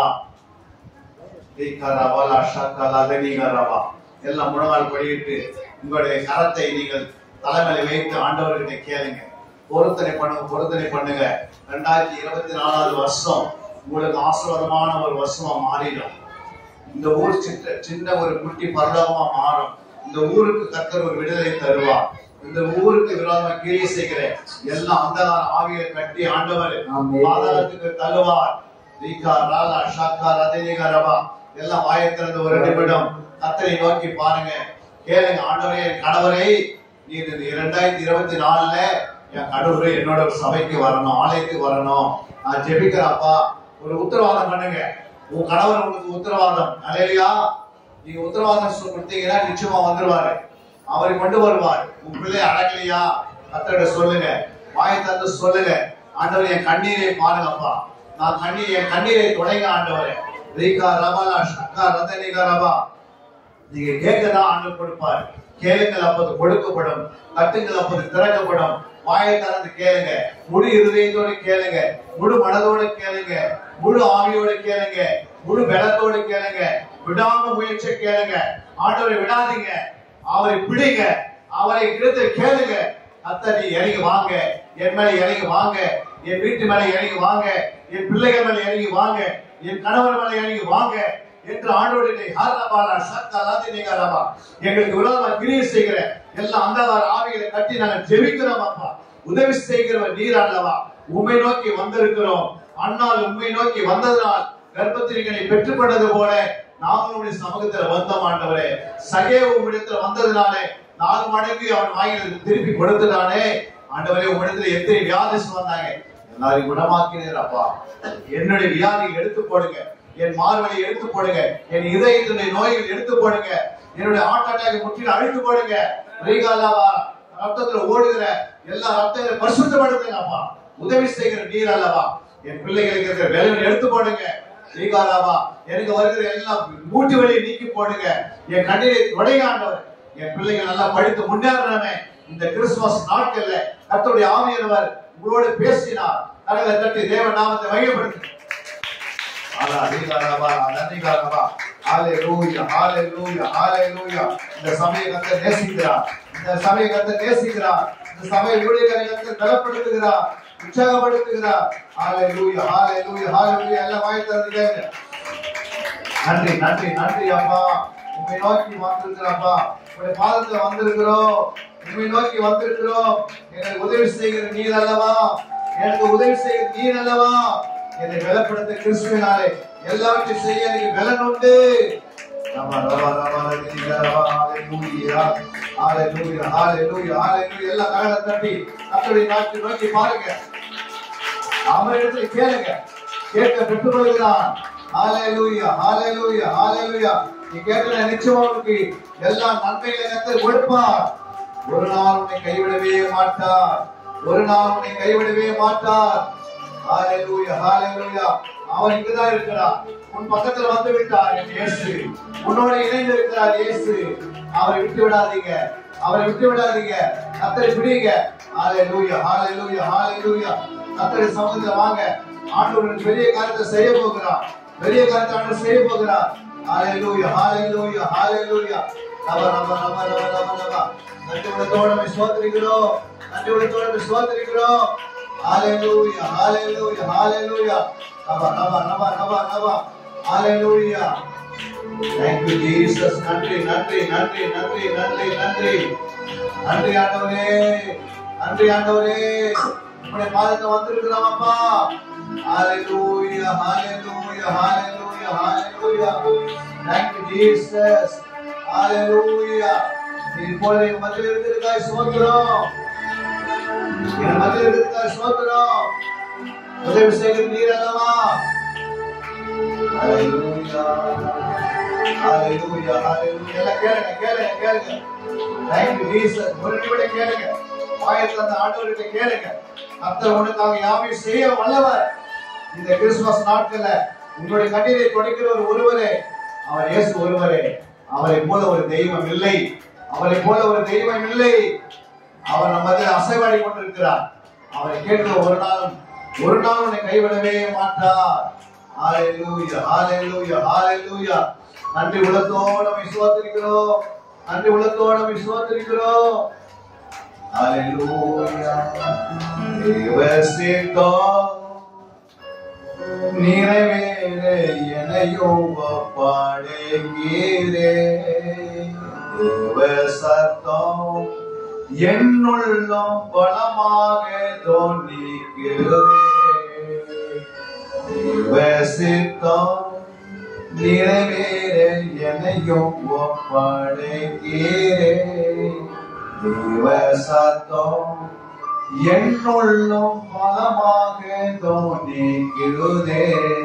ரீகரவலா ஷக்கலா லெனிகரவா. எல்லாம் முழங்கால் படியிட்டு உங்களுடைய கரத்தை நீங்கள் தலைமையில வைத்து ஆண்டவர்கிட்ட கேளுங்க பொருத்தனை பண்ணுங்க பொருத்தனை பண்ணுங்க ரெண்டாயிரத்தி இருபத்தி நாலாவது வருஷம் உங்களுக்கு ஆசீர்வாதமான ஒரு வருஷமா மாறிடும் இந்த ஊர் சின்ன சின்ன ஒரு குட்டி பரலோகமா மாறும் இந்த ஊருக்கு கத்தர் ஒரு விடுதலை தருவார் இந்த ஊருக்கு விரோதமா கிரியை செய்கிற எல்லாம் அந்தகார ஆவியை கட்டி ஆண்டவர் ஆமென். பாதாளத்துக்கு தள்ளுவார் ரீகா ராலா ஷாக்கா ரதனிகா ரபா எல்லாம் வாயத்திறந்து ஒரு நிமிடம் கத்தரை நோக்கி பாருங்க கேளுங்க ஆண்டவரே என் கணவரை நீ இந்த இரண்டாயிரத்தி இருபத்தி நாலுல என் கடவுளே என்னோட சபைக்கு வரணும் ஆலயத்துக்கு வரணும் நான் ஜெபிக்கிறப்பா ஒரு உத்தரவாதம் பண்ணுங்க உன் கணவர் உங்களுக்கு உத்தரவாதம் அலையிலையா நீங்க உத்தரவாதம் சொ- கொடுத்தீங்கன்னா நிச்சயமா வந்துருவாரு அவரை கொண்டு வருவார் உன் பிள்ளை அடக்கலையா கத்தரிட சொல்லுங்க வாயை தந்து சொல்லுங்க ஆண்டவர் என் கண்ணீரை பாருங்கப்பா நான் கண்ணீர் என் கண்ணீரை தொடங்க ஆண்டவரே ரீகா ரபாலா ஷக்கா ரதனிகா ரபா நீங்க கேட்கதா ஆண்டவர் கொடுப்பார் கேளுங்கள் அப்போது கொடுக்கப்படும் தட்டுங்கள் அப்போது திறக்கப்படும் வாயை திறந்து கேளுங்க முழு இருதயத்தோடு கேளுங்க முழு மனதோடு கேளுங்க முழு ஆவியோடு கேளுங்க முழு பலத்தோடு கேளுங்க விடாம முயற்சி கேளுங்க ஆண்டவரை விடாதீங்க அவரை பிடிங்க அவரை கிட்ட கேளுங்க அத்தனை இறங்கி வாங்க என் மேல இறங்கி வாங்க என் வீட்டு மேல இறங்கி வாங்க என் பிள்ளைகள் மேல இறங்கி வாங்க என் கணவர் மேல இறங்கி வாங்க என்று ஆண்டோடைய ஹாரபாலா சத்தா லாதினிகாரபா எங்களுக்கு விரோதமா கிரியை செய்கிற எல்லா அந்தகார ஆவிகளை கட்டி நாங்கள் ஜெபிக்கிறோம் அப்பா உதவி செய்கிறவர் நீர் அல்லவா உண்மை நோக்கி வந்திருக்கிறோம் அண்ணால் உண்மை நோக்கி வந்ததனால் கர்ப்பத்திரிகளை பெற்றுக்கொண்டது போல நாங்களுடைய சமூகத்தில் வந்தோம் ஆண்டவரே சகே உம்மிடத்தில் வந்ததுனாலே நாலு மடங்கு அவன் வாங்கினது திருப்பி கொடுத்துட்டானே ஆண்டவரே உம்மிடத்தில் எத்தனை வியாதிஸ் வந்தாங்க எல்லாரையும் குணமாக்கினீர் அப்பா என்னுடைய வியாதியை எடுத்து போடுங்க என் மார்பலை எடுத்து போடுங்க என் இதயத்தினுடைய நோய்கள் எடுத்து போடுங்க என்னுடைய ஹார்ட் அட்டாக் முற்றிலும் அழித்து போடுங்க ரீகாலாவா ரத்தத்துல ஓடுகிற எல்லா ரத்தங்களை பரிசுத்தப்படுத்துங்க அப்பா உதவி செய்கிற நீர் அல்லவா என் பிள்ளைகளுக்கு இருக்கிற வேலைகளை எடுத்து போடுங்க ரீகாலாவா எனக்கு வருகிற எல்லாம் மூட்டு வலியை நீக்கி போடுங்க என் கண்ணீரை தொடைங்க ஆண்டவர் என் பிள்ளைகள் நல்லா படித்து முன்னேறணுமே இந்த கிறிஸ்துமஸ் நாட்கள்ல கர்த்தருடைய ஆவியானவர் உங்களோடு பேசினார் கரங்களை தட்டி தேவ நாமத்தை மையப்படுத்து இந்த சமய கத்த நேசிக்கிறார் இந்த சமய கத்த நேசிக்கிறார் இந்த சமய ஊழியர்களை கத்த பலப்படுத்துகிறார் உற்சாகப்படுத்துகிறார் ஹalleluya ஹalleluya ஹalleluya எல்லாம் வாய்த்து கேளுங்க நன்றி நன்றி நன்றி அப்பா உண்மை நோக்கி வந்திருக்கிறப்பா உடைய பாதத்துல வந்திருக்கிறோம் உண்மை நோக்கி வந்திருக்கிறோம் எனக்கு உதவி செய்கிற நீர் அல்லவா எனக்கு உதவி செய்கிற நீர் அல்லவா என்னை பலப்படுத்த கிறிஸ்துவினாலே எல்லாவற்றையும் செய்ய எனக்கு பலன் உண்டு ரபா, ரபா, ரபா, ரபி, ரபா, ஹalleluya, ஹalleluya, ஹalleluya, ஹalleluya. எல்லாம் கரங்களை தட்டி கர்த்தருடைய நாட்டை நோக்கி பாருங்க அவரிடத்தில் கேளுங்க கேட்க பெற்றுக் கொள்கிறான் ஹalleluya ஹalleluya ஹalleluya நீ கேட்கிற நிச்சயமா உனக்கு எல்லா நன்மைகளை கத்தர் கொடுப்பார் ஒரு நாள் உன்னை கைவிடவே மாட்டார் ஒரு நாள் உன்னை கைவிடவே மாட்டார் ஹalleluya ஹalleluya அவர் இங்கதான் இருக்கிறார் உன் பக்கத்துல வந்து விட்டார் என் இயேசு உன்னோட இணைந்து இருக்கிறார் இயேசு அவரை விட்டு விடாதீங்க அவரை விட்டு விடாதீங்க கத்தரை பிடிங்க ஹalleluya ஹalleluya ஹalleluya கத்தரை சமூகத்துல வாங்க ஆண்டவர் பெரிய காரியத்தை செய்ய போகிறார் பெரிய காரியத்தை ஆண்டவர் செய்ய போகிறார் ஹalleluya ஹalleluya ஹalleluya நப நப நப நப நப நப நன்றி உலகத்தோட நம்ம சோதரிக்கிறோம் நன்றி உலகத்தோட நம்ம சோதரிக்கிறோம் ஹalleluya ஹalleluya ஹalleluya நப நப நப நப நப ஹalleluya Thank you Jesus நன்றி நன்றி நன்றி நன்றி நன்றி நன்றி நன்றி ஆண்டவரே நன்றி ஆண்டவரே உங்களுடைய பாதத்தை வந்திருக்கிறோம் அப்பா ஹalleluya ஹalleluya ஹalleluya ஹalleluya Thank you Jesus ஹalleluya இப்பொழுது எங்க மத்தியில் இருக்கிறதுக்காக சோத்திரம் எங்க மத்தியில் இருக்கிறதுக்காக சோத்திரம் உதவி செய்கிற நீர் அல்லவா ஹalleluya ஹalleluya ஹalleluya எல்லாம் கேளுங்க கேளுங்க கேளுங்க தேங்க் யூ ஜீசஸ் ஒரு நிமிடம் கேளுங்க வாயத்தை அந்த ஆண்டவர்கிட்ட கேளுங்க கர்த்தர் உனக்காக யாவை செய்ய வல்லவர் இந்த கிறிஸ்துமஸ் நாட்கள்ல உங்களுடைய கண்ணீரை துடைக்கிறவர் ஒருவரே அவர் இயேசு ஒருவரே அவரை போல ஒரு தெய்வம் இல்லை அவரை போல ஒரு தெய்வம் இல்லை அவர் நம்ம அசைவாடி கொண்டிருக்கிறார் அவரை கேட்கிற ஒரு நாளும் ஒரு நாள் உன்னை கைவிடவே மாட்டார் ஹalleluya ஹalleluya ஹalleluya நன்றி உள்ளத்தோட விசுவாசிக்கிறோம் நன்றி உள்ளத்தோட விசுவாசிக்கிறோம் ஹalleluya தேவசித்தோ நிறைவேற எனையும் பாடுகிறே தேவசத்தம் என்னுள்ளம் பலமாக தோன்றிக்கிறதே தேவசித்தம் நிறைவேற எனையும் ஒப்படைக்கிறே தேவசத்தம் என்னுள்ளும் பலமாக தோன்றிக்கிறதே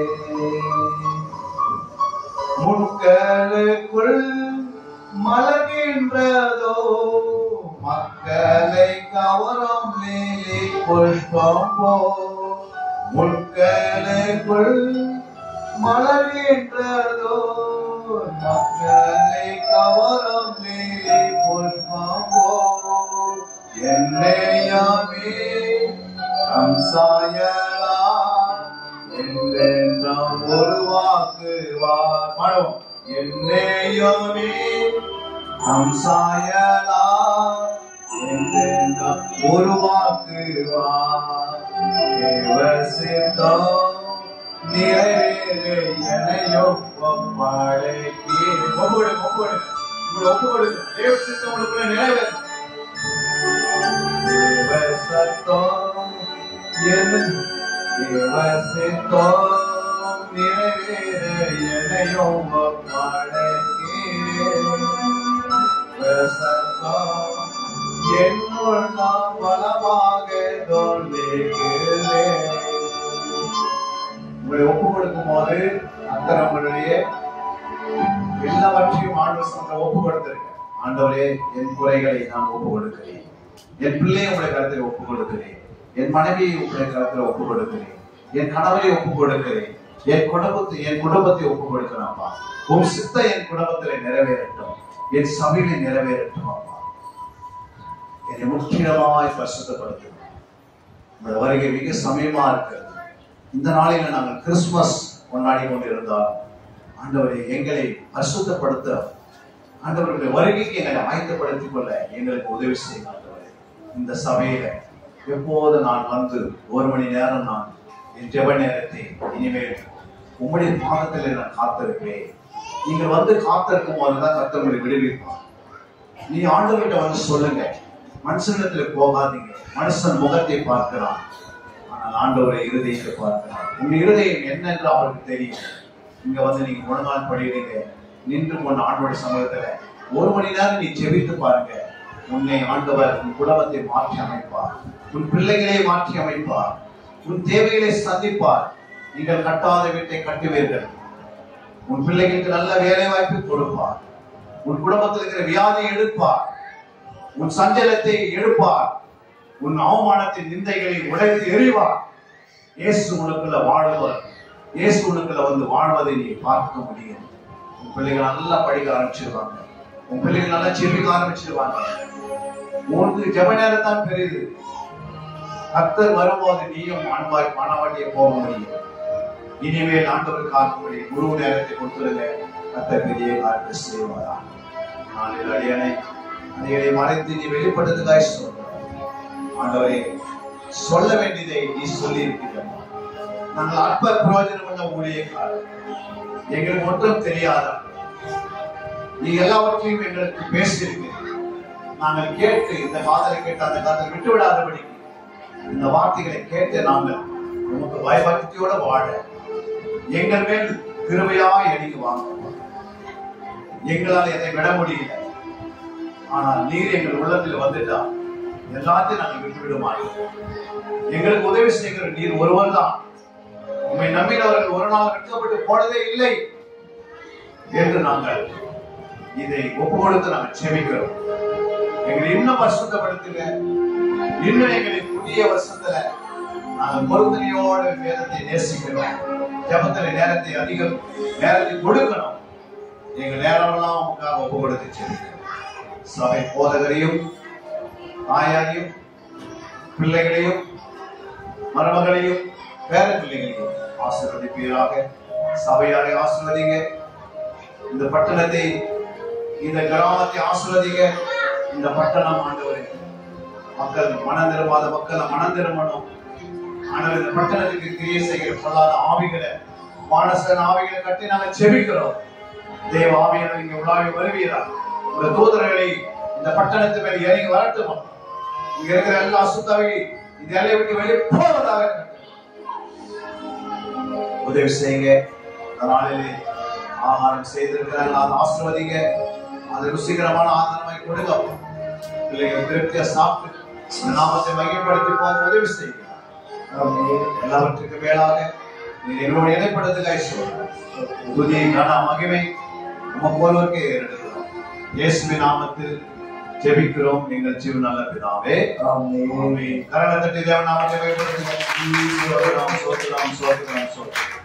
முட்களுக்குள் மலர்கின்றதோ மக்களை கவரும் லீலி புஷ்பம் போ முட்களுக்குள் மலர்கின்றதோ மக்களை கவரும் லீலி புஷ்பம் போ என்னையாமே அம்சாயலா என்றென்றும் ஒரு வாக்கு வா பாடுவோம் என்னையுமே அம்சாயலா என்றென்றும் ஒரு வாக்கு வா தேவசித்தம் நிறைவேறு எனையும் ஒப்படைக்கு ஒப்புடு ஒப்புடு உங்களை ஒப்புடு தேவ சித்தம் உங்களுக்குள்ள நிறைவேறும் தேவசத்தம் என் தேவசித்தம் நிறைவேற எனையும் ஒப்படைக்கிறேன் என்னுள்ள பலமாக தோன்றுகிறேன் உங்களை ஒப்பு கொடுக்கும் போது அத்தனை உங்களுடைய எல்லாவற்றையும் ஆண்டவர் சொல்ற ஒப்பு கொடுத்திருக்க ஆண்டவரே என் குறைகளை நான் ஒப்பு கொடுக்கிறேன் என் பிள்ளையை உங்களுடைய கருத்தில் ஒப்பு கொடுக்கிறேன் என் மனைவியை உங்களுடைய கருத்தில் ஒப்பு கொடுக்கிறேன் என் கணவரை ஒப்பு கொடுக்கிறேன் என் குடும்பத்தை என் குடும்பத்தை ஒப்பு கொடுக்கிறேன்ப்பா உன் சித்த என் குடும்பத்திலே நிறைவேறட்டும் என் சபையிலே நிறைவேறட்டும் அப்பா என்னை முற்றிலுமாய் பரிசுத்தப்படுத்தும் உங்கள் வருகை மிக சமயமா இருக்கிறது இந்த நாளில் நாங்கள் கிறிஸ்துமஸ் கொண்டாடி கொண்டிருந்தால் ஆண்டவரை எங்களை பரிசுத்தப்படுத்த ஆண்டவருடைய வருகைக்கு எங்களை ஆயத்தப்படுத்திக் கொள்ள எங்களுக்கு உதவி செய்யும் ஆண்டவரே இந்த சபையில எப்போது நான் வந்து ஒரு மணி நேரம் நான் என் ஜெப நேரத்தை இனிமேல் உம்முடைய பாதத்தில் நான் காத்திருக்கிறேன் நீங்கள் வந்து காத்திருக்கும் போதுதான் கத்தவங்களை விடுவிப்பான் நீ ஆண்டவர்கிட்ட வந்து சொல்லுங்க மனுஷனிடத்துல போகாதீங்க மனுஷன் முகத்தை பார்க்கிறான் ஆனால் ஆண்டவரை இருதயத்தை பார்க்கிறான் உங்க இருதயம் என்னென்று அவருக்கு தெரியும் இங்க வந்து நீங்க முழங்கால் படிக்கிறீங்க நின்று கொண்டு ஆண்டோட சமூகத்துல ஒரு மணி நேரம் நீ ஜெபித்து பாருங்க உன்னை ஆண்டவர் உன் குடும்பத்தை மாற்றி அமைப்பார் உன் பிள்ளைகளை மாற்றி அமைப்பார் உன் தேவைகளை சந்திப்பார் நீங்கள் கட்டாத வீட்டை கட்டுவீர்கள் உன் பிள்ளைகளுக்கு நல்ல வேலை வாய்ப்பு கொடுப்பார் உன் குடும்பத்தில் இருக்கிற வியாதியை எடுப்பார் உன் சஞ்சலத்தை எடுப்பார் உன் அவமானத்தின் நிந்தைகளை உடைத்து எறிவார் இயேசு உனக்குள்ள வாழ்வார் இயேசு உனக்குள்ள வந்து வாழ்வதை நீ பார்க்க முடியும் உன் பிள்ளைகள் நல்லா படிக்க ஆரம்பிச்சிருவாங்க உன் பிள்ளைகள் நல்லா செல்லிக்க ஆரம்பிச்சிருவாங்க உனக்கு ஜெப நேரம் தான் பெரியது கர்த்தர் வரும்போது நீயும் அன்பாய் மனவாட்டிய போக முடியும் இனிமேல் ஆண்டவர் காக்கும்படி குரு நேரத்தை கொடுத்துருங்க கர்த்தர் பெரிய காரியத்தை செய்வாரா நாளில் அடியனை அடியனை மறைத்து நீ வெளிப்பட்டதுக்காய் சொல்ற ஆண்டவரே சொல்ல வேண்டியதை நீ சொல்லி இருக்கிறார் நாங்கள் அற்ப பிரயோஜனம் உள்ள ஊழியக்காரர் எங்களுக்கு ஒன்றும் தெரியாத நீ எல்லாவற்றையும் எங்களுக்கு பேசியிருக்கிறீர்கள் நாங்கள் கேட்டு இந்த காதலை கேட்டு அந்த காதலை விட்டு விடாதபடிக்கு இந்த வார்த்தைகளை கேட்டு நாங்கள் உமக்கு பயபக்தியோட வாழ எங்கள் மேல் கிருபையா எழுதி வாங்க எங்களால் எதை விட முடியல ஆனால் நீர் எங்கள் உள்ளத்தில் வந்துட்டா எல்லாத்தையும் நாங்கள் விட்டு விட மாட்டோம் எங்களுக்கு உதவி செய்கிற நீர் ஒருவர் தான் உண்மை நம்பினவர்கள் ஒரு நாள் வெட்கப்பட்டு போனதே இல்லை என்று நாங்கள் இதை ஒப்பு கொடுத்து நாங்கள் செபிக்கிறோம் எங்களை இன்னும் பரிசுத்தப்படுத்துங்க இன்னும் எங்களை புதிய வருஷத்துல நாங்கள் பொருத்தனையோடு வேதத்தை நேசிக்கணும் ஜபத்துல நேரத்தை அதிகம் நேரத்தை கொடுக்கணும் எங்க நேரமெல்லாம் உங்களுக்காக ஒப்பு கொடுத்து செபிக்கிறோம் சபை போதகரையும் தாயாரையும் பிள்ளைகளையும் மருமகளையும் பேர பிள்ளைகளையும் ஆசீர்வதிப்பீராக சபையாரை ஆசீர்வதிங்க இந்த பட்டணத்தை இந்த கிராமத்தை ஆசீர்வதிங்க இந்த பட்டணம் ஆண்டவரே மக்கள் மனம் திரும்பாத மக்கள் மனம் திரும்பணும் ஆனால் இந்த பட்டணத்துக்கு கிரியை செய்கிற பொல்லாத ஆவிகளை மானசன் ஆவிகளை கட்டி நாங்கள் செபிக்கிறோம் தேவ ஆவியனை இங்க உலாவி வருவீரா உங்க தூதர்களை இந்த பட்டணத்து மேல் இறங்கி வரட்டும் இங்க இருக்கிற எல்லா சுத்தவை இந்த எல்லையை விட்டு வெளியே போவதாக உதவி செய்யுங்க இந்த நாளிலே ஆகாரம் செய்திருக்கிறார்கள் அதை ஆசிர்வதிங்க அது ருசிகரமான ஆதாரமாய் கொடுங்க பிள்ளைகள் திருப்தியா சாப்பிட்டு இந்த நாமத்தை மையப்படுத்தி போக உதவி செய்யுங்க எல்லாவற்றுக்கும் மேலாக நீங்க எங்களோட இடைப்படுத்துக புதிய கன மகிமை உமக்கு ஒருவருக்கே ஏறெடுக்கிறோம் இயேசுவின் நாமத்தில் ஜெபிக்கிறோம் எங்கள் ஜீவ நல்ல பிதாவே ஆமென் கரணத்தட்டி தேவ நாமத்தை மையப்படுத்துங்க சோத்திரம் சோத்திரம் சோத்திரம் சோத்திரம்